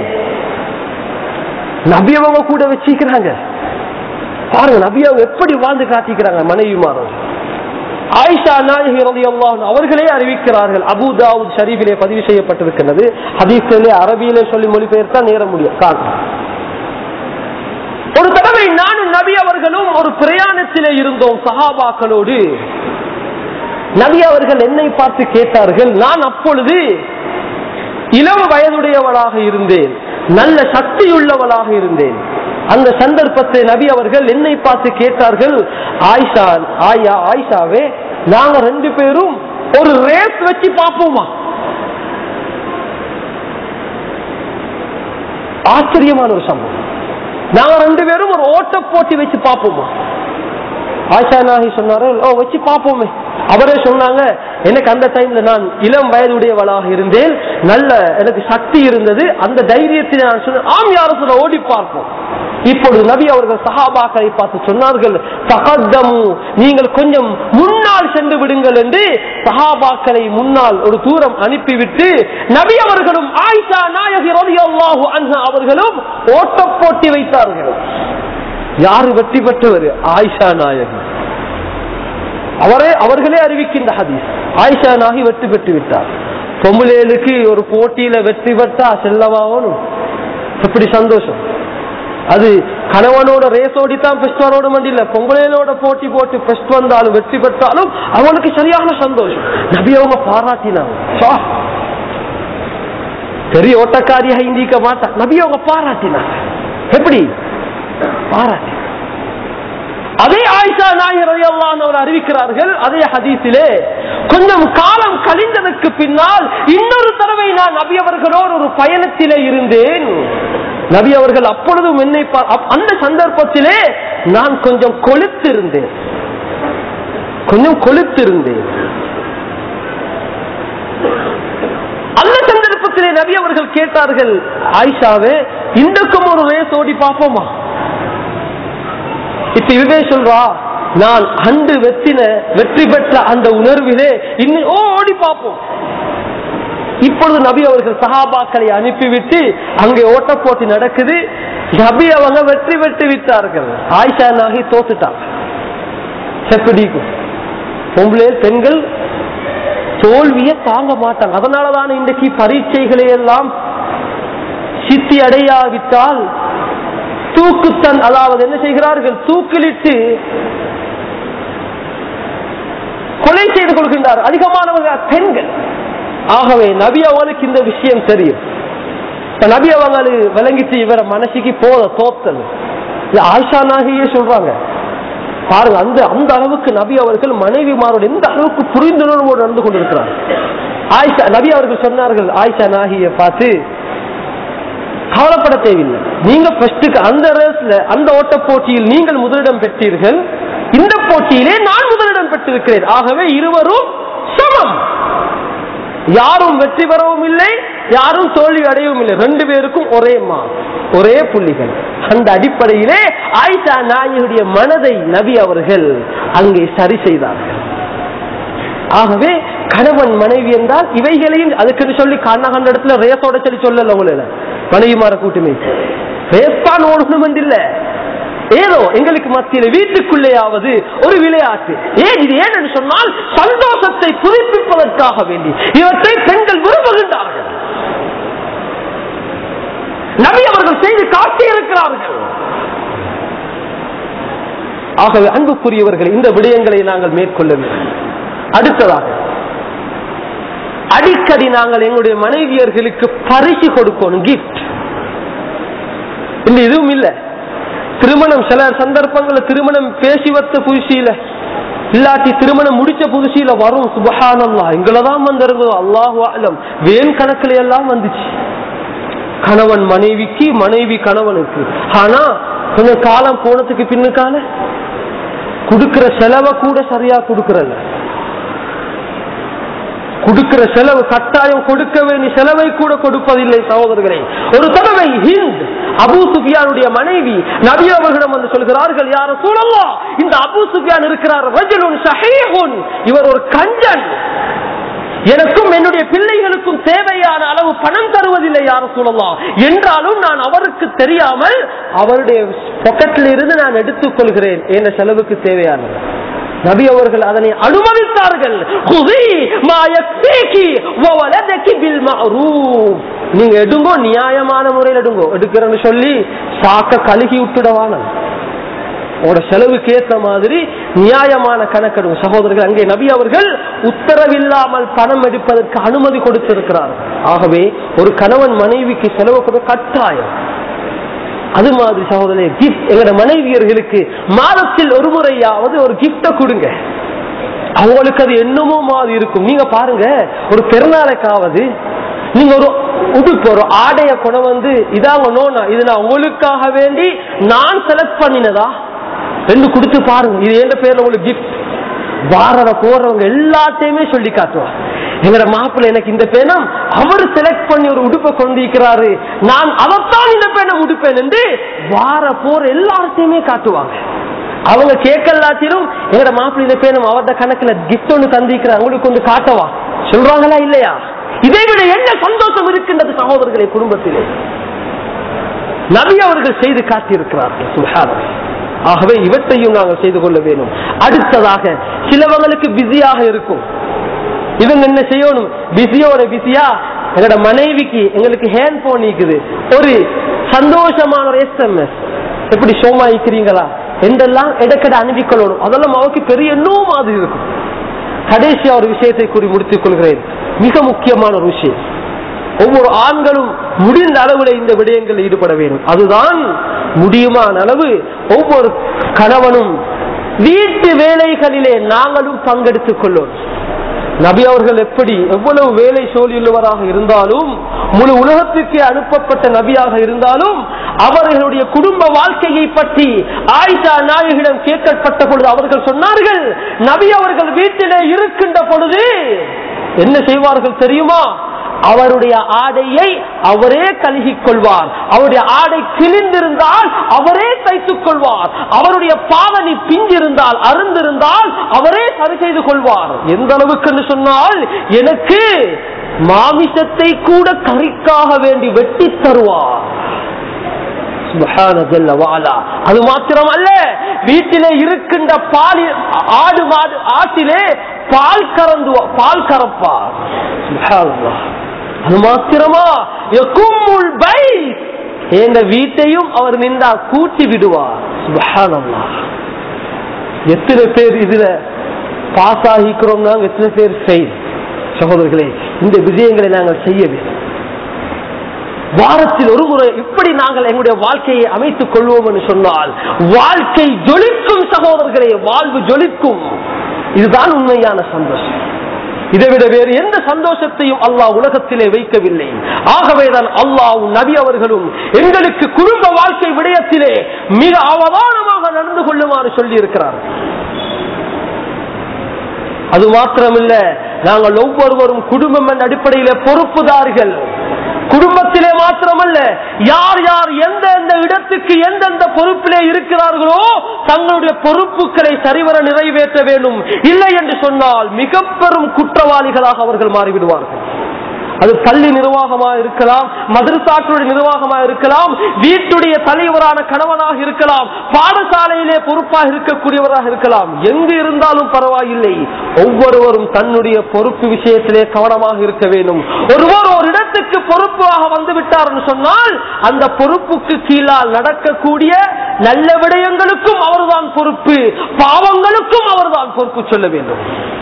நபி அவங்க கூட வச்சுக்கிறாங்க பாருங்க நபி அவங்க எப்படி வாழ்ந்து காட்டிக்கிறாங்க மனைவி மாறன் ஆயிஷா நாயகி ரலியல்லாஹு அன்ஹா அவர்களே அறிவிக்கிறார்கள் அபு தாவூத் ஷரீஃபிலே பதிவு செய்யப்பட்டிருக்கிறது ஹதீஸிலே அரபியிலே சொல்லி மொழிபெயர்த்தா நேர முடியும் காரணம் ஒரு தடவை நானும் நபி அவர்களும் ஒரு பிரயாணத்திலே இருந்தோம் சஹாபாக்களோடு நபி அவர்கள் என்னை பார்த்து கேட்டார்கள் நான் அப்பொழுது இளம் வயதுடையவளாக இருந்தேன் நல்ல சக்தியுள்ளவளாக இருந்தேன் அந்த சந்தர்ப்பத்தை நபி அவர்கள் என்னை பார்த்து கேட்டார்கள் ஆயிஷா ஆயா ஆயிஷாவே நாங்க ரெண்டு பேரும் ஒரு ரேஸ் வச்சு பார்ப்போமா ஆச்சரியமான ஒரு சம்பவம் நாங்க ரெண்டு பேரும் ஒரு ஓட்ட போட்டி வச்சு பார்ப்போமா ஆயிஷா நாகி சொன்னாரு ஓ வச்சு பார்ப்போமே அவரே சொன்னாங்க எனக்கு அந்த டைம்ல நான் இளம் வயதுடையவளாக இருந்தேன் நல்ல எனக்கு சக்தி இருந்தது அந்த தைரியத்தில் நான் சொன்னேன் ஆம் யாரும் சொல்ல ஓடி பார்ப்போம் இப்பொழுது நபி அவர்கள் சஹாபாக்களை பார்த்து சொன்னார்கள் தகத்தமு நீங்கள் கொஞ்சம் முன்னால் சென்று விடுங்கள் என்று சஹாபாக்களை முன்னால் ஒரு தூரம் அனுப்பிவிட்டு நபி அவர்களும் ஆயிஷா நாயகி ரலியல்லாஹு அன்ஹா அவர்களும் ஓட்டப் போட்டி வைத்தார்கள் யாரு வெற்றி பெற்றவர் ஆயிஷா நாயகி அவரே அவர்களே அறிவிக்கின்ற ஹதீஸ் ஆயிஷா நாகி வெற்றி பெற்று விட்டார் பொம்புலேலுக்கு ஒரு போட்டியில வெற்றி பெற்றா செல்லவாகணும் எப்படி சந்தோஷம் அது கணவனோட ரேஸ் ஓடித்தான் பெஸ்ட் வரோட இல்ல பொங்கலேலோட போட்டி போட்டு பெஸ்ட் வந்தாலும் வெற்றி பெற்றாலும் அவனுக்கு சரியான சந்தோஷம் நபி அவங்க பாராட்டினாங்க சா. பெரிய ஓட்டக்காரியாக இந்திக்க மாட்டா நபி அவங்க பாராட்டினாங்க எப்படி பாராட்டி அதே ஆயிஷா நாயர் அவர் அறிவிக்கிறார்கள் அதே ஹதீஸிலே கொஞ்சம் காலம் கழிந்ததற்கு பின்னால் இன்னொரு தடவை நான் நபி அவர்களோடு ஒரு பயணத்திலே இருந்தேன் நபி அவர்கள் அப்பொழுதும் என்னை பா- அப்- அந்த சந்தர்ப்பத்திலே நான் கொஞ்சம் கொளுத்திருந்தேன் கொஞ்சம் கொளுத்திருந்தேன் அந்த சந்தர்ப்பத்திலே நபி அவர்கள் கேட்டார்கள் ஆயிஷாவே இன்றைக்கும் ஒரு ரேஸ் ஓடி பார்ப்போமா இப்ப இதுவே சொல்றா நான் அண்டு வெற்றின வெற்றி பெற்ற அந்த உணர்விலே இன்னும் ஓ ஓடி பார்ப்போம் இப்பொழுது நபி அவர்கள் சஹாபாக்களை அனுப்பிவிட்டு அங்கே ஓட்ட போட்டி நடக்குது நபி அவங்க வெற்றி பெற்று விட்டார்கள் ஆயிஷா நாகி தோத்துட்டாங்க செப்படிக்கும் பொம்பளை பெண்கள் தோல்வியை தாங்க மாட்டாங்க அதனாலதான் இன்றைக்கு பரீட்சைகளை எல்லாம் சித்தி அடையாவிட்டால் தூக்குத்தன் அதாவது என்ன செய்கிறார்கள் தூக்கிலிட்டு கொலை செய்து கொள்கின்றார் அதிகமானவர்கள் பெண்கள் ஆகவே நபி அவங்களுக்கு இந்த விஷயம் தெரியும் இப்ப நபி அவங்களுக்கு விளங்கிட்டு இவர மனசுக்கு போத தோத்தல் இது ஆயிஷா நாகியே சொல்றாங்க பாருங்க அந்த அந்த அளவுக்கு நபி அவர்கள் மனைவிமாரோட எந்த அளவுக்கு புரிந்துணர்வோடு நடந்து கொண்டிருக்கிறார் ஆயிஷா நபி அவர்கள் சொன்னார்கள் ஆயிஷா நாகியை பார்த்து கவலைப்பட தேவையில்லை நீங்க ஃபர்ஸ்டுக்கு அந்த ரேஸ்ல அந்த ஓட்ட போட்டியில் நீங்கள் முதலிடம் பெற்றீர்கள் இந்த போட்டியிலே நான் முதலிடம் பெற்றிருக்கிறேன் ஆகவே இருவரும் சமம் யாரும் வெற்றி பெறவும் இல்லை யாரும் தோல்வி அடையவும் இல்லை ரெண்டு பேருக்கும் ஒரே மா ஒரே புள்ளிகள் அந்த அடிப்படையிலே ஆயிஷா நாயகுடைய மனதை நபி அவர்கள் அங்கே சரி செய்தார்கள் ஆகவே கணவன் மனைவி என்றால் இவைகளையும் அதுக்குன்னு சொல்லி கண்ண கண்ட இடத்துல ரேஸோட சொல்லி சொல்லல உங்களை மனைவிமார கூட்டுமே ரேஸ் தான் ஓடணும் இல்ல ஏதோ எங்களுக்கு மத்தியில வீட்டுக்குள்ளேயாவது ஒரு விளையாட்டு ஏன் இது ஏன் என்று சொன்னால் சந்தோஷத்தை புதுப்பிப்பதற்காக வேண்டி இவற்றை பெண்கள் விரும்புகின்றார்கள் நபி அவர்கள் செய்து காட்டியிருக்கிறார்கள் ஆகவே அன்புக்குரியவர்கள் இந்த விடயங்களை நாங்கள் மேற்கொள்ள வேண்டும் அடுத்ததாக அடிக்கடி நாங்கள் எங்களுடைய மனைவியர்களுக்கு பரிசு கொடுக்கணும் கிஃப்ட் இல்ல இதுவும் இல்ல திருமணம் சில சந்தர்ப்பங்கள்ல திருமணம் பேசி வத்த புதுசியில இல்லாட்டி திருமணம் முடிச்ச புதுசியில வரும் சுபஹானல்லா எங்களதான் வந்திருந்தது அல்லாஹு அலம் வேன் கணக்குல எல்லாம் வந்துச்சு கணவன் மனைவிக்கு மனைவி கணவனுக்கு ஆனா கொஞ்சம் காலம் போனதுக்கு பின்னுக்கால கொடுக்கிற செலவை கூட சரியா கொடுக்கறல கொடுக்கிற செலவு கட்டாயம் கொடுக்க வேண்டிய செலவை கூட கொடுப்பதில்லை சகோதரர்களே ஒரு தடவை ஹிந்த் அபு சுஃபியானுடைய மனைவி நபி அவர்களிடம் வந்து சொல்கிறார்கள் யார சூழல்லா இந்த அபு சுஃபியான் இருக்கிறார் ரஜலுன் ஷஹீஹுன் இவர் ஒரு கஞ்சன் எனக்கும் என்னுடைய பிள்ளைகளுக்கும் தேவையான அளவு பணம் தருவதில்லை யார சூழலாம் என்றாலும் நான் அவருக்கு தெரியாமல் அவருடைய பொக்கெட்டில் இருந்து நான் எடுத்துக் கொள்கிறேன் என்ற செலவுக்கு தேவையானது நபி அவர்கள் அதனை அனுமதித்தார்கள் "குதி மா யக்ஃபீகி வ வலதகி பில் மஅரூஃப்." நீங்க எடுங்கோ நியாயமான முறையில் எடுங்கோ எடுக்கிறேன்னு சொல்லி சாக்க கழுகி விட்டுடவான உங்களோட செலவுக்கு ஏத்த மாதிரி நியாயமான கணக்கெடுங்க சகோதரர்கள் அங்கே நபி அவர்கள் உத்தரவில்லாமல் பணம் எடுப்பதற்கு அனுமதி கொடுத்திருக்கிறார் ஆகவே ஒரு கணவன் மனைவிக்கு செலவு கொடுக்க கட்டாயம் அது மாதிரி சகோதரே கிஃப்ட் எங்களோட மனைவியர்களுக்கு மாதத்தில் ஒரு முறையாவது ஒரு கிஃப்ட கொடுங்க அவங்களுக்கு அது என்னமோ மாதிரி இருக்கும் நீங்க பாருங்க ஒரு பெருநாளைக்காவது நீங்க ஒரு உடுப்பு ஒரு ஆடைய கொண்டு வந்து இதாங்க நோனா இது நான் உங்களுக்காக வேண்டி நான் செலக்ட் பண்ணினதா ரெண்டு கொடுத்து பாருங்க இது எந்த பேர்ல உங்களுக்கு கிஃப்ட் வாரத போறவங்க எல்லாத்தையுமே சொல்லி காட்டுவா எங்கட மாப்பிள்ள எனக்கு இந்த பேனம் அவர் செலக்ட் பண்ணி ஒரு உடுப்பை கொண்டிருக்கிறாரு நான் அதைத்தான் இந்த பேனம் உடுப்பேன் என்று வார போற எல்லாத்தையுமே காட்டுவாங்க அவங்க கேட்கலாத்திலும் எங்கட மாப்பிள்ள இந்த பேனம் அவர்த கணக்குல கிஃப்ட் ஒன்று தந்திருக்கிறார் உங்களுக்கு கொண்டு காட்டவா சொல்றாங்களா இல்லையா இதை விட என்ன சந்தோஷம் இருக்கின்றது சகோதரர்களே குடும்பத்திலே நபி அவர்கள் செய்து காட்டியிருக்கிறார்கள் சுகாதாரம் ஆகவே இவற்றையும் நாங்கள் செய்து கொள்ள வேண்டும் அடுத்ததாக சிலவங்களுக்கு பிஸியாக இருக்கும் இவங்க என்ன செய்யணும் பிஸியோட பிஸியா எங்களோட மனைவிக்கு எங்களுக்கு ஹேண்ட் போன் இருக்குது ஒரு சந்தோஷமான ஒரு எஸ்எம்எஸ் எப்படி சோமா இருக்கிறீங்களா என்றெல்லாம் இடக்கட அனுப்பிக்கொள்ளணும் அதெல்லாம் அவருக்கு பெரிய இன்னும் மாதிரி இருக்கும் கடைசியா ஒரு விஷயத்தை கூறி முடித்துக் கொள்கிறேன் மிக முக்கியமான ஒரு விஷயம் ஒவ்வொரு ஆண்களும் முடிந்த அளவுல இந்த விடயங்களில் ஈடுபட வேண்டும் அதுதான் முடியுமான அளவு ஒவ்வொரு கணவனும் வீட்டு வேலைகளிலே நாங்களும் பங்கெடுத்துக் கொள்ளும் நபி அவர்கள் எப்படி எவ்வளவு வேலை சோழியுள்ளவராக இருந்தாலும் முழு உலகத்திற்கு அனுப்பப்பட்ட நபியாக இருந்தாலும் அவர்களுடைய குடும்ப வாழ்க்கையை பற்றி ஆயிஷா நாயகிடம் கேட்கப்பட்ட பொழுது அவர்கள் சொன்னார்கள் நபி அவர்கள் வீட்டிலே இருக்கின்ற பொழுது என்ன செய்வார்கள் தெரியுமா அவருடைய ஆடையை அவரே கழுகிக் கொள்வார் அவருடைய ஆடை கிழிந்திருந்தால் அவரே தைத்துக் கொள்வார் அவருடைய பாவனி பிஞ்சிருந்தால் அருந்திருந்தால் அவரே சரி செய்து கொள்வார் எந்த அளவுக்கு என்று சொன்னால் எனக்கு மாமிசத்தை கூட கறிக்காக வேண்டி வெட்டி தருவார் சுப்ஹான ஜல்ல வாலா. அது மாத்திரம் அல்ல வீட்டிலே இருக்கின்ற பால் ஆடு மாடு ஆட்டிலே பால் கறந்து பால் கறப்பார் சுப்ஹானல்லாஹ். அது மாத்திரமா யகும்முல் பைத் எந்த வீட்டையும் அவர் நின்றா கூட்டி விடுவார் சுப்ஹானல்லாஹ். எத்தனை பேர் இதுல பாஸ் ஆகிக்கிறோம் நாங்க எத்தனை பேர் ஃபெயில் சகோதரர்களே இந்த விஜயங்களை நாங்கள் செய்ய வேண்டும் வாரத்தில் ஒரு முறை இப்படி நாங்கள் எங்களுடைய வாழ்க்கையை அமைத்துக் கொள்வோம் என்று சொன்னால் வாழ்க்கை ஜொலிக்கும் சகோதரர்களே வாழ்வு ஜொலிக்கும் இதுதான் உண்மையான சந்தோஷம் இதை விட வேறு எந்த சந்தோஷத்தையும் அல்லாஹ் உலகத்திலே வைக்கவில்லை ஆகவேதான் அல்லாஹ் நபி அவர்களும் எங்களுக்கு குடும்ப வாழ்க்கை விடயத்திலே மிக அவதானமாக நடந்து கொள்ளுமாறு சொல்லி இருக்கிறார் அது மாத்திரமில்ல நாங்கள் ஒவ்வொருவரும் குடும்பம் என்ற அடிப்படையில பொறுப்புதார்கள் குடும்பத்திலே மாத்திரமல்ல யார் யார் எந்த எந்த இடத்துக்கு எந்தெந்த பொறுப்பிலே இருக்கிறார்களோ தங்களுடைய பொறுப்புகளை சரிவர நிறைவேற்ற வேண்டும் இல்லை என்று சொன்னால் மிக பெரும் குற்றவாளிகளாக அவர்கள் மாறிவிடுவார்கள் அது பள்ளி நிர்வாகமா இருக்கலாம் மதரசாக்களுடைய நிர்வாகமா இருக்கலாம் வீட்டுடைய தலைவரான கணவனாக இருக்கலாம் பாடசாலையிலே பொறுப்பாக இருக்கக்கூடியவராக இருக்கலாம் எங்கு இருந்தாலும் பரவாயில்லை ஒவ்வொருவரும் தன்னுடைய பொறுப்பு விஷயத்திலே கவனமாக இருக்க வேண்டும் ஒருவர் ஒரு இடத்துக்கு பொறுப்பாக வந்து விட்டார் என்று சொன்னால் அந்த பொறுப்புக்கு கீழால் நடக்கக்கூடிய நல்ல விடயங்களுக்கும் அவர்தான் பொறுப்பு பாவங்களுக்கும் அவர்தான் பொறுப்பு சொல்ல வேண்டும்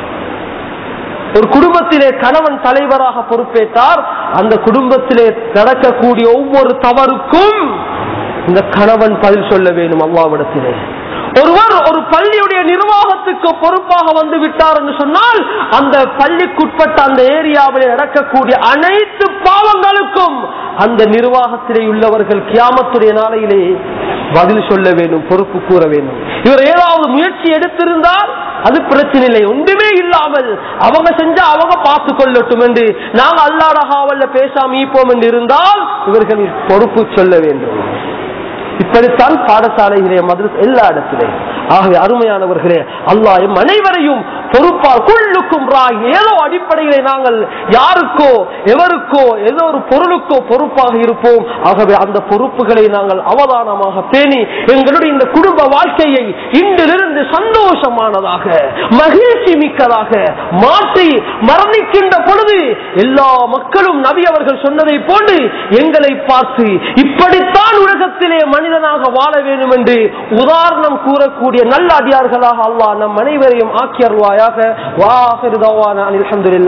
ஒரு குடும்பத்திலே கணவன் தலைவராக பொறுப்பேற்றார் அந்த குடும்பத்திலே நடக்கக்கூடிய ஒவ்வொரு தவறுக்கும் இந்த கணவன் பதில் சொல்ல வேண்டும் அல்லாவிடத்திலே ஒருவர் ஒரு பள்ளியுடைய நிர்வாகத்துக்கு பொறுப்பாக வந்து விட்டார் என்று சொன்னால் அந்த பள்ளிக்குட்பட்ட அந்த ஏரியாவில் நடக்கக்கூடிய அனைத்து பாவங்களுக்கும் அந்த நிர்வாகத்திலே உள்ளவர்கள் கியாமத்துடைய நாளையிலே பதில் சொல்ல வேண்டும் பொறுப்பு கூற வேண்டும் இவர் ஏதாவது முயற்சி எடுத்திருந்தால் அது பிரச்சனை இல்லை ஒன்றுமே இல்லாமல் அவங்க செஞ்சா அவங்க பார்த்து கொள்ளட்டும் என்று நாங்க அல்லாட காவல்ல பேசாம ஈப்போம் என்று இருந்தால் இவர்கள் பொறுப்பு சொல்ல வேண்டும் இப்படித்தான் பாடசாலைகளே மதுரஸ் எல்லா இடத்திலே ஆகவே அருமையானவர்களே அல்லாஹ் எம் அனைவரையும் பொறுப்பால் குள்ளுக்கும் ராய் ஏதோ அடிப்படையிலே நாங்கள் யாருக்கோ எவருக்கோ ஏதோ ஒரு பொருளுக்கோ பொறுப்பாக இருப்போம் ஆகவே அந்த பொறுப்புகளை நாங்கள் அவதானமாக பேணி எங்களுடைய இந்த குடும்ப வாழ்க்கையை இன்றிலிருந்து சந்தோஷமானதாக மகிழ்ச்சி மிக்கதாக மாற்றி மரணிக்கின்ற பொழுது எல்லா மக்களும் நபி அவர்கள் சொன்னதை போன்று எங்களை பார்த்து இப்படித்தான் உலகத்திலே மனிதனாக வாழ வேண்டும் என்று உதாரணம் கூறக்கூடிய நல்ல அடியார்களாக அல்லாஹ் நம் அனைவரையும் ஆக்கியருவாயாக வாஹிருதவான அல்ஹம்துலில்லாஹ்